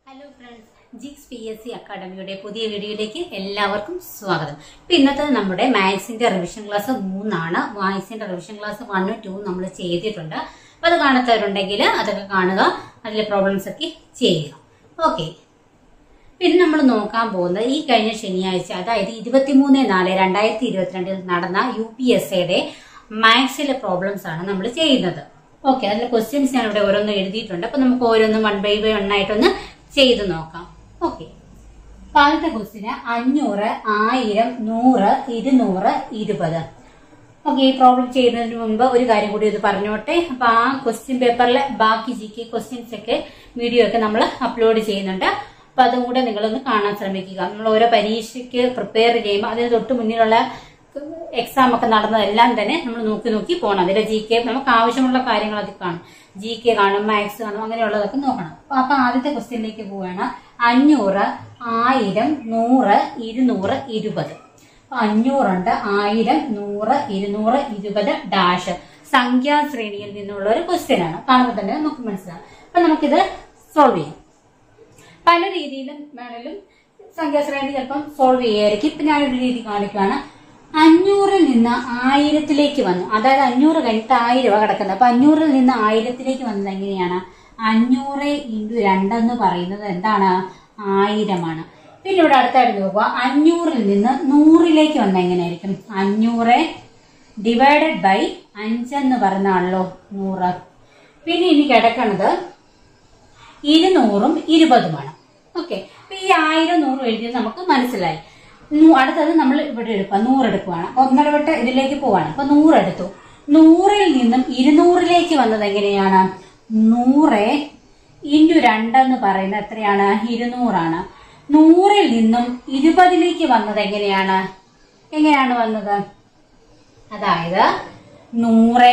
Hello friends ജിക്സ് P S C അക്കാഡമിയുടെ പുതിയ വീഡിയോയിലേക്ക് എല്ലാവർക്കും സ്വാഗതം ഇപ്പൊ ഇന്നത്തെ നമ്മുടെ മാത്സിന്റെ റിവിഷൻ ക്ലാസ് മൂന്നാണ് മാത്സിന്റെ റിവിഷൻ ക്ലാസ് വണ്ണും ടൂ നമ്മൾ ചെയ്തിട്ടുണ്ട് അപ്പൊ അത് കാണാത്തവരുണ്ടെങ്കിൽ അതൊക്കെ കാണുക അതിലെ പ്രോബ്ലംസ് ഒക്കെ ചെയ്യുക ഓക്കെ പിന്നെ നമ്മൾ നോക്കാൻ പോകുന്നത് ഈ കഴിഞ്ഞ ശനിയാഴ്ച അതായത് ഇരുപത്തിമൂന്ന് നാല് രണ്ടായിരത്തി ഇരുപത്തിരണ്ടിൽ നടന്ന യു പി എസ് എയുടെ മാത്സിലെ പ്രോബ്ലംസ് ആണ് നമ്മൾ ചെയ്യുന്നത് ഓക്കെ അതിലെ ക്വസ്റ്റ്യൻസ് ഞാൻ ഇവിടെ ഓരോന്നും എഴുതിയിട്ടുണ്ട് അപ്പൊ നമുക്ക് ഓരോന്നും വൺ ബൈ വൺ ആയിട്ടൊന്ന് ചെയ്ത് നോക്കാം ഓക്കെ ആദ്യത്തെ ക്വസ്റ്റിന് അഞ്ഞൂറ് ആയിരം നൂറ് ഇരുന്നൂറ് ഇരുപത് ഓക്കെ ഈ പ്രോബ്ലം ചെയ്യുന്നതിന് മുമ്പ് ഒരു കാര്യം കൂടി ഇത് പറഞ്ഞോട്ടെ അപ്പൊ ആ ക്വസ്റ്റ്യൻ പേപ്പറിലെ ബാക്കി ജി കെ ക്വസ്റ്റ്യൻസ് ഒക്കെ വീഡിയോ ഒക്കെ നമ്മൾ അപ്ലോഡ് ചെയ്യുന്നുണ്ട് അപ്പൊ അതും കൂടെ നിങ്ങളൊന്ന് കാണാൻ ശ്രമിക്കുക നമ്മൾ ഓരോ പരീക്ഷയ്ക്ക് പ്രിപ്പയർ ചെയ്യുമ്പോൾ അതിന് തൊട്ട് മുന്നിലുള്ള എക്സാം ഒക്കെ നടന്നതെല്ലാം തന്നെ നമ്മൾ നോക്കി നോക്കി പോകണം അതിലെ ജി കെ നമുക്ക് ആവശ്യമുള്ള കാര്യങ്ങൾ അതിൽ കാണും ജി കെ കാണും മാത്സ് കാണും അങ്ങനെയുള്ളതൊക്കെ നോക്കണം അപ്പൊ അപ്പൊ ആദ്യത്തെ ക്വസ്റ്റ്യനിലേക്ക് പോവുകയാണ് അഞ്ഞൂറ് ആയിരം നൂറ് ഇരുന്നൂറ് ഇരുപത് അപ്പൊ അഞ്ഞൂറുണ്ട് ആയിരം നൂറ് ഇരുന്നൂറ് ഇരുപത് ഡാഷ് സംഖ്യാശ്രേണിയിൽ നിന്നുള്ള ഒരു ക്വസ്റ്റ്യൻ ആണ് കാണുമ്പോൾ തന്നെ നമുക്ക് മനസ്സിലാവും അപ്പൊ നമുക്കിത് സോൾവ് ചെയ്യാം പല രീതിയിലും വേണേലും സംഖ്യാശ്രേണി ചിലപ്പം സോൾവ് ചെയ്യായിരിക്കും ഇപ്പൊ ഞാനൊരു രീതി കാണിക്കുകയാണ് അഞ്ഞൂറിൽ നിന്ന് ആയിരത്തിലേക്ക് വന്നു അതായത് അഞ്ഞൂറ് കഴിഞ്ഞിട്ട് ആയിരം കിടക്കുന്നത് അപ്പൊ അഞ്ഞൂറിൽ നിന്ന് ആയിരത്തിലേക്ക് വന്നത് എങ്ങനെയാണ് അഞ്ഞൂറ് ഇൻറ്റു രണ്ടെന്ന് പറയുന്നത് എന്താണ് ആയിരമാണ് പിന്നെ ഇവിടെ അടുത്തായിട്ട് നോക്കുക അഞ്ഞൂറിൽ നിന്ന് നൂറിലേക്ക് വന്ന എങ്ങനെയായിരിക്കും അഞ്ഞൂറ് ഡിവൈഡഡ് ബൈ അഞ്ചെന്ന് പറഞ്ഞാണല്ലോ നൂറ് പിന്നെ ഇനി കിടക്കുന്നത് ഇരുന്നൂറും ഇരുപതുമാണ് ഓക്കെ അപ്പൊ ഈ ആയിരം നൂറും എഴുതിയത് നമുക്ക് മനസ്സിലായി നൂ- അടുത്തത് നമ്മൾ ഇവിടെ എടുക്കുക നൂറ് എടുക്കുവാണ് അപ്പൊ ഒന്നര വട്ടം ഇതിലേക്ക് പോവാണ് അപ്പൊ നൂറ് എടുത്തു നൂറിൽ നിന്നും ഇരുന്നൂറിലേക്ക് വന്നത് എങ്ങനെയാണ് നൂറ് ഇൻറ്റു രണ്ടെന്ന് പറയുന്നത് എത്രയാണ് ഇരുന്നൂറാണ് നൂറിൽ നിന്നും ഇരുപതിലേക്ക് വന്നത് എങ്ങനെയാണ് എങ്ങനെയാണ് വന്നത് അതായത് നൂറ്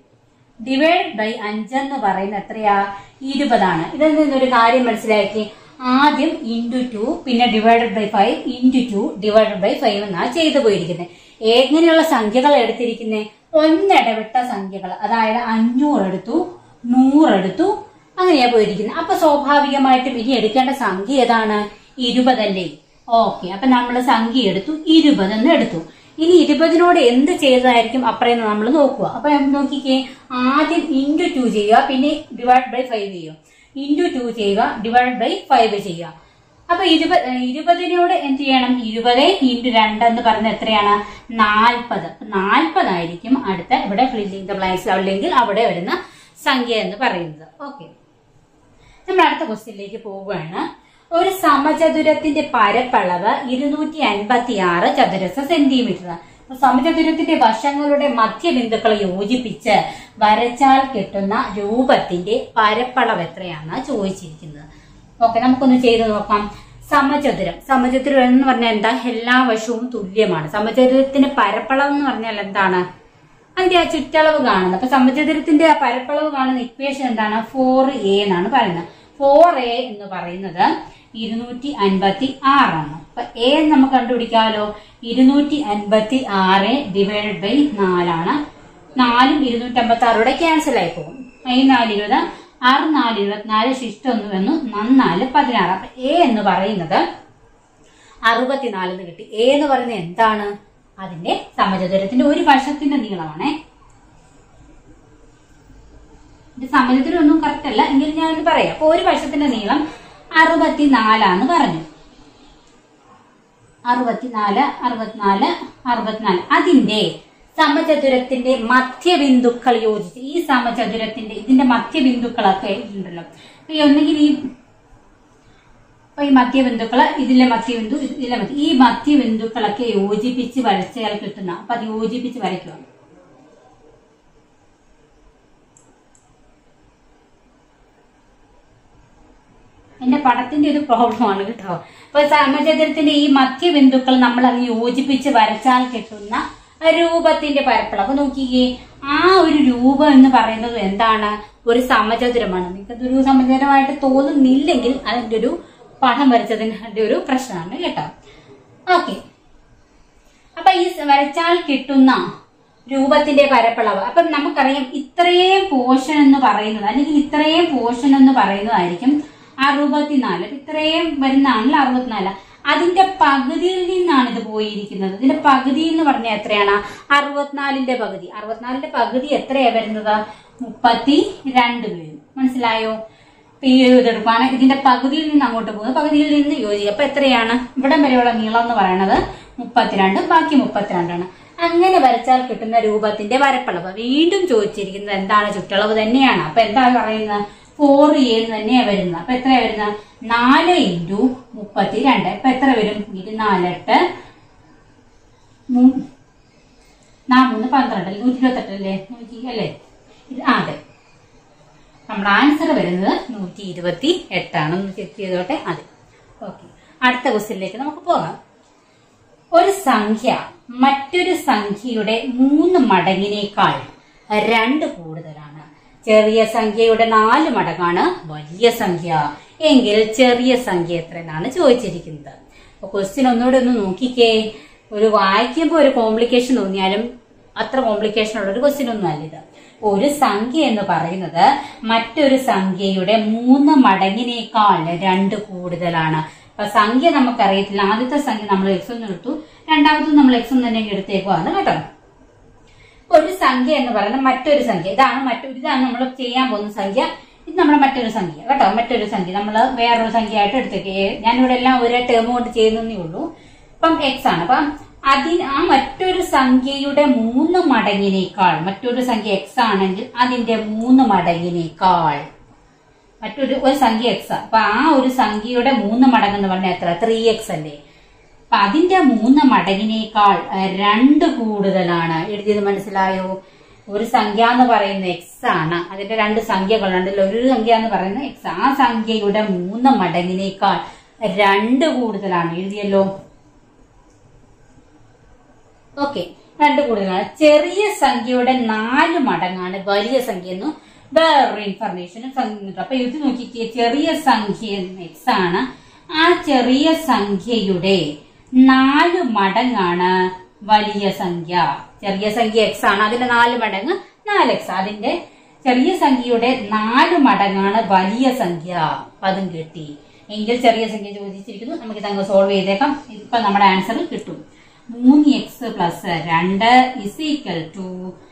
ഡിവൈഡ് ബൈ അഞ്ചെന്ന് പറയുന്നത് എത്രയാ ഇരുപതാണ് ഇതിൽ നിന്നൊരു കാര്യം മനസ്സിലാക്കി ആദ്യം ഇൻറ്റു ടു പിന്നെ divided by five into two divided by five എന്നാണ് ചെയ്തു പോയിരിക്കുന്നത് എങ്ങനെയുള്ള സംഖ്യകൾ എടുത്തിരിക്കുന്നത് ഒന്നിടവിട്ട സംഖ്യകൾ അതായത് അഞ്ഞൂറ് എടുത്തു നൂറെടുത്തു അങ്ങനെയാ പോയിരിക്കുന്നത് അപ്പൊ സ്വാഭാവികമായിട്ടും ഇനി എടുക്കേണ്ട സംഖ്യ ഏതാണ് ഇരുപതല്ലേ ഓക്കെ അപ്പൊ നമ്മൾ സംഖ്യ എടുത്തു ഇരുപതെന്ന് എടുത്തു ഇനി ഇരുപതിനോട് എന്ത് ചെയ്തതായിരിക്കും അപ്പറേന്ന് നമ്മൾ നോക്കുക അപ്പൊ നോക്കിക്കേ ആദ്യം ഇൻറ്റു ടു ചെയ്യുക പിന്നെ ഡിവൈഡ് ബൈ ഫൈവ് ചെയ്യുക ഇൻറ്റു ടു ചെയ്യുക ഡിവൈഡ് ബൈ ഫൈവ് ചെയ്യുക അപ്പൊ ഇരുപത് ഇരുപതിനോട് എന്ത് ചെയ്യണം ഇരുപത് ഇൻറ്റു രണ്ട് എന്ന് പറയുന്നത് എത്രയാണ് നാൽപ്പത് നാൽപ്പതായിരിക്കും അടുത്ത ഇവിടെ ഫില്ലിംഗ് ദ ബ്ലാങ്ക്സ് അല്ലെങ്കിൽ അവിടെ വരുന്ന സംഖ്യ എന്ന് പറയുന്നത് ഓക്കെ നമ്മൾ അടുത്ത ക്വസ്റ്റ്യനിലേക്ക് പോവുകയാണ് ഒരു സമചതുരത്തിന്റെ പരപ്പളവ് ഇരുന്നൂറ്റി അൻപത്തി ആറ് ചതുരശ്ര സെന്റിമീറ്റർ അപ്പൊ സമചതുരത്തിന്റെ വശങ്ങളുടെ മധ്യബിന്ദുക്കൾ യോജിപ്പിച്ച് വരച്ചാൽ കിട്ടുന്ന രൂപത്തിന്റെ പരപ്പളവ് എത്രയാണ് ചോദിച്ചിരിക്കുന്നത് ഓക്കെ നമുക്കൊന്ന് ചെയ്ത് നോക്കാം സമചതുരം സമചതുരം എന്ന് പറഞ്ഞാൽ എന്താ എല്ലാ വശവും തുല്യമാണ് സമചതുരത്തിന്റെ പരപ്പളവ് എന്ന് പറഞ്ഞാൽ എന്താണ് അതിന്റെ ആ ചുറ്റളവ് കാണുന്നത് അപ്പൊ സമചതുരത്തിന്റെ ആ പരപ്പളവ് കാണുന്ന ഇക്വേഷൻ എന്താണ് ഫോർ എ എന്നാണ് പറയുന്നത് ഫോർ എ എന്ന് പറയുന്നത് ഇരുന്നൂറ്റി അൻപത്തി ആറാണ് അപ്പൊ എ നമുക്ക് കണ്ടുപിടിക്കാമല്ലോ ഇരുന്നൂറ്റി അൻപത്തി ആറ് ഡിവൈഡഡ് ബൈ നാലാണ് നാലും ഇരുന്നൂറ്റി അമ്പത്തി ആറോടെ ക്യാൻസൽ ആയി പോകും ഈ നാല് ഇരുപത് ആറ് നാല് ഇരുപത്തിനാല് ശിഷ്ടം ഒന്ന് വന്നു നന്നാല് പതിനാറ് അപ്പൊ എ എന്ന് പറയുന്നത് അറുപത്തിനാല് എന്ന് കിട്ടി എ എന്ന് പറയുന്നത് എന്താണ് അതിന്റെ സമചതുരത്തിന്റെ ഒരു വശത്തിന്റെ നീളമാണേ ഇത് സമചതുരം ഒന്നും കറക്റ്റ് അല്ല എങ്കിലും ഞാനത് പറയാം അപ്പൊ ഒരു വശത്തിന്റെ നീളം അറുപത്തിനാലാന്ന് പറഞ്ഞു അറുപത്തിനാല് അറുപത്തിനാല് അറുപത്തിനാല് അതിന്റെ സമചതുരത്തിന്റെ മധ്യബിന്ദുക്കൾ യോജിച്ച് ഈ സമചതുരത്തിന്റെ ഇതിന്റെ മധ്യബിന്ദുക്കളൊക്കെ ഉണ്ടല്ലോ അപ്പൊ ഈ ഒന്നുകിൽ ഈ അപ്പൊ ഈ മധ്യബിന്ദുക്കള് ഇതിലെ മധ്യബിന്ദു ഇതിലെ മധ്യ ഈ മധ്യബിന്ദുക്കളൊക്കെ യോജിപ്പിച്ച് വരച്ചാൽ കിട്ടുന്ന അപ്പൊ അത് യോജിപ്പിച്ച് വരയ്ക്കുക എന്റെ പടത്തിന്റെ ഒരു പ്രോബ്ലമാണ് കേട്ടോ അപ്പൊ സമചതുരത്തിന്റെ ഈ മധ്യബിന്ദുക്കൾ നമ്മൾ അത് യോജിപ്പിച്ച് വരച്ചാൽ കിട്ടുന്ന രൂപത്തിന്റെ പരപ്പളവ് അപ്പൊ നോക്കിക്കേ ആ ഒരു രൂപം എന്ന് പറയുന്നത് എന്താണ് ഒരു സമചതുരമാണ് നിങ്ങൾക്ക് ഒരു സമചതുരമായിട്ട് തോന്നുന്നില്ലെങ്കിൽ അതിന്റെ ഒരു പടം വരച്ചതിന്റെ ഒരു പ്രശ്നമാണ് കേട്ടോ ഓക്കെ അപ്പൊ ഈ വരച്ചാൽ കിട്ടുന്ന രൂപത്തിന്റെ പരപ്പളവ് അപ്പൊ നമുക്കറിയാം ഇത്രയും പോർഷൻ എന്ന് പറയുന്നത് അല്ലെങ്കിൽ ഇത്രയും പോർഷൻ എന്ന് പറയുന്നതായിരിക്കും അറുപത്തിനാല് അപ്പൊ ഇത്രയും വരുന്നതാണല്ലോ അറുപത്തിനാല് അതിന്റെ പകുതിയിൽ നിന്നാണ് ഇത് പോയിരിക്കുന്നത് ഇതിന്റെ പകുതി എന്ന് പറഞ്ഞാൽ എത്രയാണ് അറുപത്തിനാലിന്റെ പകുതി അറുപത്തിനാലിന്റെ പകുതി എത്രയാ വരുന്നത് മുപ്പത്തി രണ്ട് വരും മനസ്സിലായോ അപ്പൊ ഈ ഒരു ഇതെടുക്കുകയാണ് ഇതിന്റെ പകുതിയിൽ നിന്ന് അങ്ങോട്ട് പോകുന്നത് പകുതിയിൽ നിന്ന് യോജിക്കുക അപ്പൊ എത്രയാണ് ഇവിടം വരെയുള്ള നീളം എന്ന് പറയുന്നത് മുപ്പത്തിരണ്ട് ബാക്കി മുപ്പത്തിരണ്ടാണ് അങ്ങനെ വരച്ചാൽ കിട്ടുന്ന രൂപത്തിന്റെ വരപ്പളവ് വീണ്ടും ചോദിച്ചിരിക്കുന്നത് എന്താണ് ചുറ്റളവ് തന്നെയാണ് അപ്പൊ എന്താ പറയുന്നത് ഫോർ എന്ന് തന്നെയാണ് വരുന്നത് അപ്പൊ എത്രയാ വരുന്നത് നാല് ഇൻറ്റു മുപ്പത്തിരണ്ട് അപ്പൊ എത്ര വരും ഇരുനാലെട്ട് മൂ- നാ മൂന്ന് പന്ത്രണ്ട് അല്ലേ നൂറ്റി ഇരുപത്തെട്ട് അല്ലേ നൂറ്റി അല്ലേ ഇത് ആ, അതെ നമ്മുടെ ആൻസർ വരുന്നത് നൂറ്റി ഇരുപത്തി എട്ടാണ് ഒന്ന് ചെക്ക് ചെയ്തോട്ടെ അതെ ഓക്കെ അടുത്ത ക്വസ്റ്റ്യനിലേക്ക് നമുക്ക് പോകാം ഒരു സംഖ്യ മറ്റൊരു സംഖ്യയുടെ മൂന്ന് മടങ്ങിനേക്കാൾ രണ്ട് കൂടുതലാണ് ചെറിയ സംഖ്യയുടെ നാല് മടങ്ങാണ് വലിയ സംഖ്യ എങ്കിൽ ചെറിയ സംഖ്യ എത്ര എന്നാണ് ചോദിച്ചിരിക്കുന്നത് അപ്പൊ ക്വസ്റ്റ്യൻ ഒന്നുകൂടെ ഒന്ന് നോക്കിക്കേ ഒരു വായിക്കുമ്പോൾ ഒരു കോംപ്ലിക്കേഷൻ തോന്നിയാലും അത്ര കോംപ്ലിക്കേഷൻ ഉള്ള ഒരു ക്വസ്റ്റ്യൻ ഒന്നും അല്ല ഇത് ഒരു സംഖ്യ എന്ന് പറയുന്നത് മറ്റൊരു സംഖ്യയുടെ മൂന്ന് മടങ്ങിനേക്കാൾ രണ്ട് കൂടുതലാണ് അപ്പൊ സംഖ്യ നമുക്കറിയത്തില്ല ആദ്യത്തെ സംഖ്യ നമ്മൾ എക്സ് എന്ന് എടുത്തു രണ്ടാമത്തെ നമ്മൾ എക്സ് എന്ന് തന്നെ എടുത്തേക്കുവാണ് കേട്ടോ ഒരു സംഖ്യ എന്ന് പറയുന്നത് മറ്റൊരു സംഖ്യ ഇതാണ് മറ്റൊരു ഇതാണ് നമ്മൾ ചെയ്യാൻ പോകുന്ന സംഖ്യ ഇത് നമ്മുടെ മറ്റൊരു സംഖ്യ കേട്ടോ മറ്റൊരു സംഖ്യ നമ്മൾ വേറൊരു സംഖ്യ ആയിട്ട് എടുത്തേക്ക് ഞാനിവിടെ എല്ലാം ഒരേ ടേം കൊണ്ട് ചെയ്യുന്നേ ഉള്ളൂ അപ്പം എക്സ് ആണ് അപ്പം അതിന് ആ മറ്റൊരു സംഖ്യയുടെ മൂന്ന് മടങ്ങിനേക്കാൾ മറ്റൊരു സംഖ്യ എക്സ് ആണെങ്കിൽ അതിന്റെ മൂന്ന് മടങ്ങിനേക്കാൾ മറ്റൊരു ഒരു സംഖ്യ എക്സ് അപ്പൊ ആ ഒരു സംഖ്യയുടെ മൂന്ന് മടങ്ങ് എന്ന് പറഞ്ഞാൽ എത്ര ത്രീ എക്സ് അല്ലേ അപ്പൊ അതിന്റെ മൂന്ന് മടങ്ങിനേക്കാൾ അഹ്, രണ്ട് കൂടുതലാണ് എഴുതിയത് മനസ്സിലായോ ഒരു സംഖ്യ എന്ന് പറയുന്ന എക്സ് ആണ് അതിന്റെ രണ്ട് സംഖ്യകളുണ്ട് ഇതിൽ ഒരു സംഖ്യ എന്ന് പറയുന്നത് എക്സ് ആ സംഖ്യയുടെ മൂന്ന് മടങ്ങിനേക്കാൾ രണ്ട് കൂടുതലാണ് എഴുതിയല്ലോ ഓക്കെ രണ്ട് കൂടുതലാണ് ചെറിയ സംഖ്യയുടെ നാല് മടങ്ങാണ് വലിയ സംഖ്യ എന്ന് വേറൊരു ഇൻഫർമേഷനും തന്നിട്ടുണ്ട് അപ്പൊ ഇത് നോക്കിക്കേ ചെറിയ സംഖ്യ എക്സ് ആണ് ആ ചെറിയ സംഖ്യയുടെ നാല് മടങ്ങാണ് വലിയ സംഖ്യ ചെറിയ സംഖ്യ എക്സ് ആണ് അതിന്റെ നാല് മടങ്ങ് നാല് എക്സ് അതിന്റെ ചെറിയ സംഖ്യയുടെ നാല് മടങ്ങാണ് വലിയ സംഖ്യ അപ്പൊ അതും കിട്ടി എങ്കിൽ ചെറിയ സംഖ്യ ചോദിച്ചിരിക്കുന്നു നമുക്ക് ഇതങ്ങ് സോൾവ് ചെയ്തേക്കാം ഇപ്പൊ നമ്മുടെ ആൻസർ കിട്ടും മൂന്ന് എക്സ് പ്ലസ് രണ്ട് ഇസ് ഈക്വൽ ടു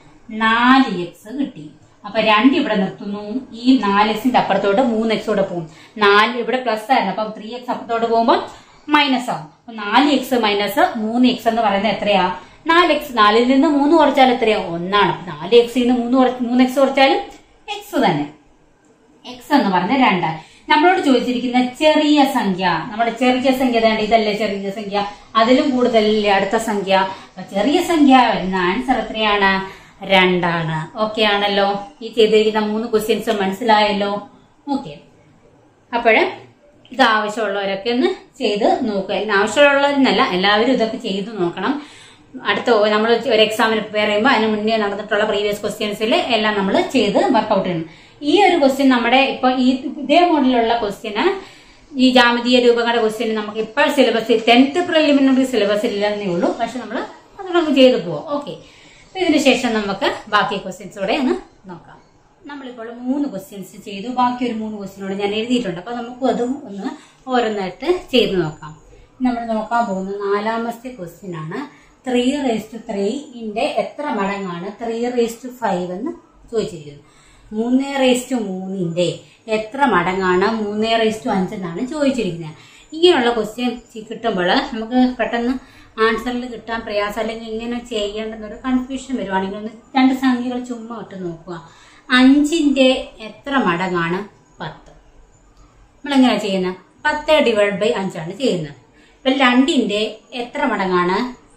നാല് എക്സ് കിട്ടി അപ്പൊ രണ്ട് ഇവിടെ നിർത്തുന്നു ഈ നാല് എക്സിന്റെ അപ്പുറത്തോട്ട് മൂന്ന് എക്സ് കൂടെ പോകും നാല് ഇവിടെ പ്ലസ് ആയിരുന്നു അപ്പം ത്രീ എക്സ് അപ്പുറത്തോട്ട് പോകുമ്പോൾ മൈനസ് ആവും അപ്പൊ നാല് എക്സ് മൈനസ് മൂന്ന് എക്സ് എന്ന് പറയുന്നത് എത്രയാ നാല് എക്സ് നാലിൽ നിന്ന് മൂന്ന് കുറച്ചാൽ എത്രയാ ഒന്നാണ് അപ്പൊ നാല് എക്സിൽ നിന്ന് മൂന്ന് കുറച്ച് മൂന്ന് എക്സ് കുറച്ചാലും എക്സ് തന്നെ എക്സ് എന്ന് പറഞ്ഞ രണ്ട് നമ്മളോട് ചോദിച്ചിരിക്കുന്ന ചെറിയ സംഖ്യ നമ്മുടെ ചെറിയ സംഖ്യ ഏതാണ്ട് ഇതല്ലേ ചെറിയ സംഖ്യ അതിലും കൂടുതലല്ലേ അടുത്ത സംഖ്യ അപ്പൊ ചെറിയ സംഖ്യ വരുന്ന ആൻസർ എത്രയാണ് രണ്ടാണ് ഓക്കെ ആണല്ലോ ഈ ചെയ്തിരിക്കുന്ന മൂന്ന് ക്വസ്റ്റ്യൻസ് മനസ്സിലായല്ലോ ഓക്കെ അപ്പോഴ് ഇത് ആവശ്യമുള്ളവരൊക്കെ ഒന്ന് ചെയ്ത് നോക്കുക ഇതിന് ആവശ്യമുള്ളവരെന്നല്ല എല്ലാവരും ഇതൊക്കെ ചെയ്ത് നോക്കണം അടുത്ത നമ്മൾ ഒരു എക്സാമിന് പ്രിപ്പയർ ചെയ്യുമ്പോൾ അതിന് മുന്നേ നടന്നിട്ടുള്ള പ്രീവിയസ് ക്വസ്റ്റ്യൻസിൽ എല്ലാം നമ്മൾ ചെയ്ത് വർക്കൗട്ട് ചെയ്യണം ഈ ഒരു ക്വസ്റ്റ്യൻ നമ്മുടെ ഇപ്പൊ ഈ ഇതേ മോഡലുള്ള ക്വസ്റ്റ്യന് ഈ ജാമിതീയ രൂപങ്ങളുടെ ക്വസ്റ്റ്യൻ നമുക്ക് ഇപ്പോൾ സിലബസ് ടെൻത്ത് പ്രിലിമിനറി സിലബസ് ഇല്ലെന്നേ ഉള്ളൂ പക്ഷെ നമ്മൾ അത് നമുക്ക് ചെയ്തു പോവാം ഓക്കെ അപ്പൊ ഇതിന് ശേഷം നമുക്ക് ബാക്കി ക്വസ്റ്റ്യൻസ് കൂടെ ഒന്ന് നോക്കാം നമ്മളിപ്പോൾ മൂന്ന് ക്വസ്റ്റ്യൻസ് ചെയ്തു ബാക്കി ഒരു മൂന്ന് ക്വസ്റ്റ്യനോട് ഞാൻ എഴുതിയിട്ടുണ്ട് അപ്പൊ നമുക്ക് അതും ഒന്ന് ഓരോന്നായിട്ട് ചെയ്ത് നോക്കാം നമ്മൾ നോക്കാൻ പോകുന്ന നാലാമത്തെ ക്വസ്റ്റ്യൻ ആണ് ത്രീ റേസ് ടു ത്രീ ഇന്റെ എത്ര മടങ്ങാണ് ത്രീ റേസ് ടു ഫൈവ് എന്ന് ചോദിച്ചിരിക്കുന്നത് മൂന്ന് റേസ് ടു മൂന്നിന്റെ എത്ര മടങ്ങാണ് മൂന്ന് റേസ് ടു അഞ്ച് എന്നാണ് ചോദിച്ചിരിക്കുന്നത് ഇങ്ങനെയുള്ള ക്വസ്റ്റ്യൻ കിട്ടുമ്പോൾ നമുക്ക് പെട്ടെന്ന് ആൻസറിൽ കിട്ടാൻ പ്രയാസം അല്ലെങ്കിൽ ഇങ്ങനെ ചെയ്യേണ്ടെന്നൊരു കൺഫ്യൂഷൻ വരുവാണെങ്കിൽ ഒന്ന് രണ്ട് സംഖ്യകൾ ചുമ്മാ ഇട്ട് നോക്കുക അഞ്ചിന്റെ എത്ര മടങ്ങാണ് പത്ത് നമ്മളെങ്ങനെയാ ചെയ്യുന്നത് പത്ത് ഡിവൈഡ് ബൈ അഞ്ചാണ് ചെയ്യുന്നത് ഇപ്പം രണ്ടിന്റെ എത്ര മടങ്ങാണ്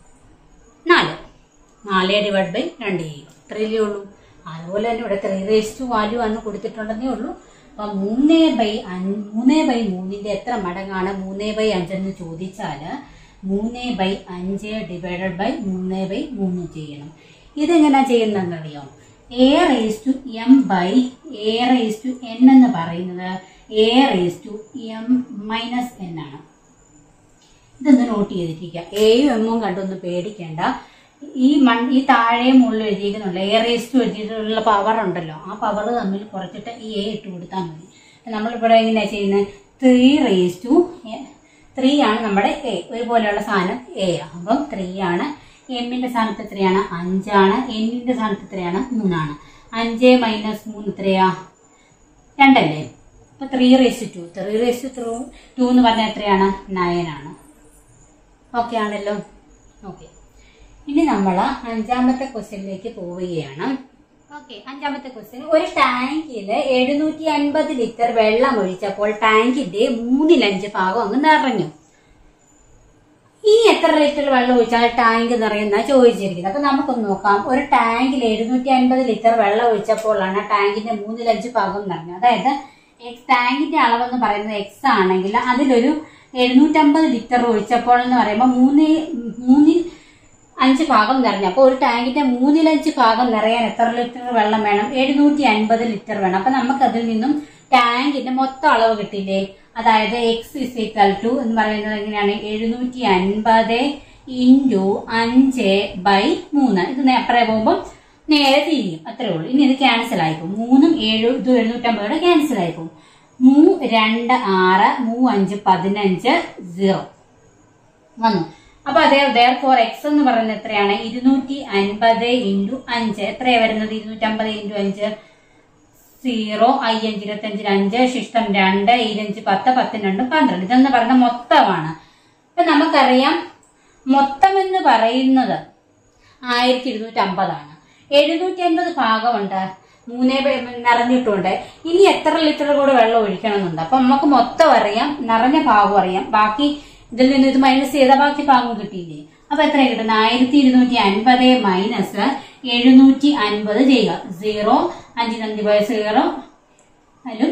നാല് നാല് ഡിവൈഡ് ബൈ രണ്ട് ചെയ്യുക അത്രയല്ലേ ഉള്ളൂ അതുപോലെ തന്നെ ഇവിടെ ത്രീ റേസ്റ്റ് വാല്യൂ ആണ് കൊടുത്തിട്ടുണ്ടെന്നേ ഉള്ളൂ അപ്പൊ മൂന്ന് ബൈ മൂന്ന് ബൈ മൂന്നിന്റെ എത്ര മടങ്ങാണ് മൂന്ന് ബൈ അഞ്ചെന്ന് ചോദിച്ചാല് മൂന്ന് ബൈ അഞ്ച് ഡിവൈഡഡ് ബൈ മൂന്ന് ബൈ മൂന്ന് ചെയ്യണം ഇതെങ്ങനെയാ ചെയ്യുന്നതെന്നറിയോ A raise to M by A raise to N എന്ന് പറയുന്നത് A raise to M minus N ആണ് ഇതൊന്ന് നോട്ട് ചെയ്തിരിക്കുക എയും എമ്മും കണ്ടൊന്ന് പേടിക്കേണ്ട ഈ മൺ ഈ താഴെ മുകളിൽ എഴുതിയിരിക്കുന്നുണ്ട് എ റേസ് ടു എഴുതിയിട്ടുള്ള പവർ ഉണ്ടല്ലോ ആ പവർ തമ്മിൽ കുറച്ചിട്ട് ഈ എ ഇട്ട് കൊടുത്താൽ മതി നമ്മളിവിടെ എങ്ങനെയാ ചെയ്യുന്നത് ത്രീ റേസ് ടു ത്രീ ആണ് നമ്മുടെ എ ഒരുപോലെയുള്ള സാധനം എ അപ്പം ത്രീ ആണ് എമ്മിന്റെ സ്ഥാനത്ത് എത്രയാണ് അഞ്ചാണ് എന്നിന്റെ സ്ഥാനത്ത് എത്രയാണ് മൂന്നാണ് അഞ്ച് മൈനസ് മൂന്ന് എത്രയാ രണ്ടല്ലേ അപ്പൊ three raise to three raise to two എന്ന് പറഞ്ഞാൽ എത്രയാണ് നയൻ ആണ് ഓക്കെ ആണല്ലോ ഓക്കെ ഇനി നമ്മൾ അഞ്ചാമത്തെ ക്വസ്റ്റ്യനിലേക്ക് പോവുകയാണ് ഓക്കെ അഞ്ചാമത്തെ ക്വസ്റ്റ്യൻ ഒരു ടാങ്കിൽ എഴുന്നൂറ്റി അൻപത് ലിറ്റർ വെള്ളം ഒഴിച്ചപ്പോൾ ടാങ്കിന്റെ മൂന്നിലഞ്ച് ഭാഗം അങ്ങ് നിറഞ്ഞു ഇനി എത്ര ലിറ്റർ വെള്ളം ഒഴിച്ചാൽ ടാങ്ക് നിറയുന്ന ചോദിച്ചിരിക്കുന്നത് അപ്പൊ നമുക്കൊന്ന് നോക്കാം ഒരു ടാങ്കിൽ എഴുന്നൂറ്റി അൻപത് ലിറ്റർ വെള്ളം ഒഴിച്ചപ്പോഴാണ് ടാങ്കിന്റെ മൂന്നിലഞ്ച് ഭാഗം നിറഞ്ഞത് അതായത് എക്സ് ടാങ്കിന്റെ അളവെന്ന് പറയുന്നത് എക്സ് ആണെങ്കിൽ അതിലൊരു എഴുന്നൂറ്റമ്പത് ലിറ്റർ ഒഴിച്ചപ്പോൾ എന്ന് പറയുമ്പോൾ മൂന്ന് മൂന്നിൽ അഞ്ച് ഭാഗം നിറഞ്ഞു അപ്പോൾ ഒരു ടാങ്കിന്റെ മൂന്നിലഞ്ച് ഭാഗം നിറയാൻ എത്ര ലിറ്റർ വെള്ളം വേണം എഴുന്നൂറ്റി അൻപത് ലിറ്റർ വേണം അപ്പൊ നമുക്ക് അതിൽ നിന്നും ടാങ്കിന്റെ മൊത്തം അളവ് കിട്ടില്ലേ അതായത് എക്സ് ഇസ് ഈക്വൽ ടു എന്ന് പറയുന്നത് എങ്ങനെയാണ് എഴുന്നൂറ്റി അൻപത് ഇൻറ്റു അഞ്ച് ബൈ മൂന്ന് ഇത് അപ്പറേ പോകുമ്പോൾ നേരെ തിരിയും അത്രേ ഉള്ളൂ ഇനി ഇത് ക്യാൻസൽ ആയിപ്പോവും മൂന്നും ഏഴും ഇത് എഴുന്നൂറ്റമ്പതോടെ ക്യാൻസൽ ആയിപ്പോവും മൂ രണ്ട് ആറ് മൂ അഞ്ച് പതിനഞ്ച് സീറോ വന്നു അപ്പൊ അതേ ദയർ ഫോർ എക്സ് എന്ന് പറയുന്നത് എത്രയാണ് ഇരുന്നൂറ്റി അൻപത് ഇൻറ്റു അഞ്ച് എത്രയാ വരുന്നത് ഇരുന്നൂറ്റി അമ്പത് ഇൻറ്റു അഞ്ച് സീറോ അയ്യഞ്ച് ഇരുപത്തഞ്ചിന് അഞ്ച് ശിഷ്ടം രണ്ട് ഇരുപഞ്ച് പത്ത് പത്തിന് രണ്ട് പന്ത്രണ്ട് ഇതെന്ന് പറയുന്ന മൊത്തമാണ് അപ്പൊ നമുക്കറിയാം മൊത്തം എന്ന് പറയുന്നത് ആയിരത്തി ഇരുന്നൂറ്റി അമ്പതാണ് എഴുന്നൂറ്റി അൻപത് ഭാഗമുണ്ട് മൂന്നേ ബൈ- നിറഞ്ഞിട്ടുണ്ട് ഇനി എത്ര ലിറ്റർ കൂടെ വെള്ളം ഒഴിക്കണമെന്നുണ്ട് അപ്പൊ നമുക്ക് മൊത്തം അറിയാം നിറഞ്ഞ ഭാഗം അറിയാം ബാക്കി ഇതിൽ നിന്ന് ഇത് മൈനസ് ചെയ്ത ബാക്കി ഭാഗം കിട്ടിയില്ലേ അപ്പൊ എത്ര കിട്ടുന്നത് ആയിരത്തി ഇരുന്നൂറ്റി അൻപത് മൈനസ് എഴുന്നൂറ്റി അൻപത് ചെയ്യുക സീറോ അഞ്ചിന് അഞ്ച് പോയ സീറോ അതിലും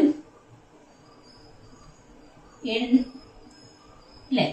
എഴു ഇല്ലേ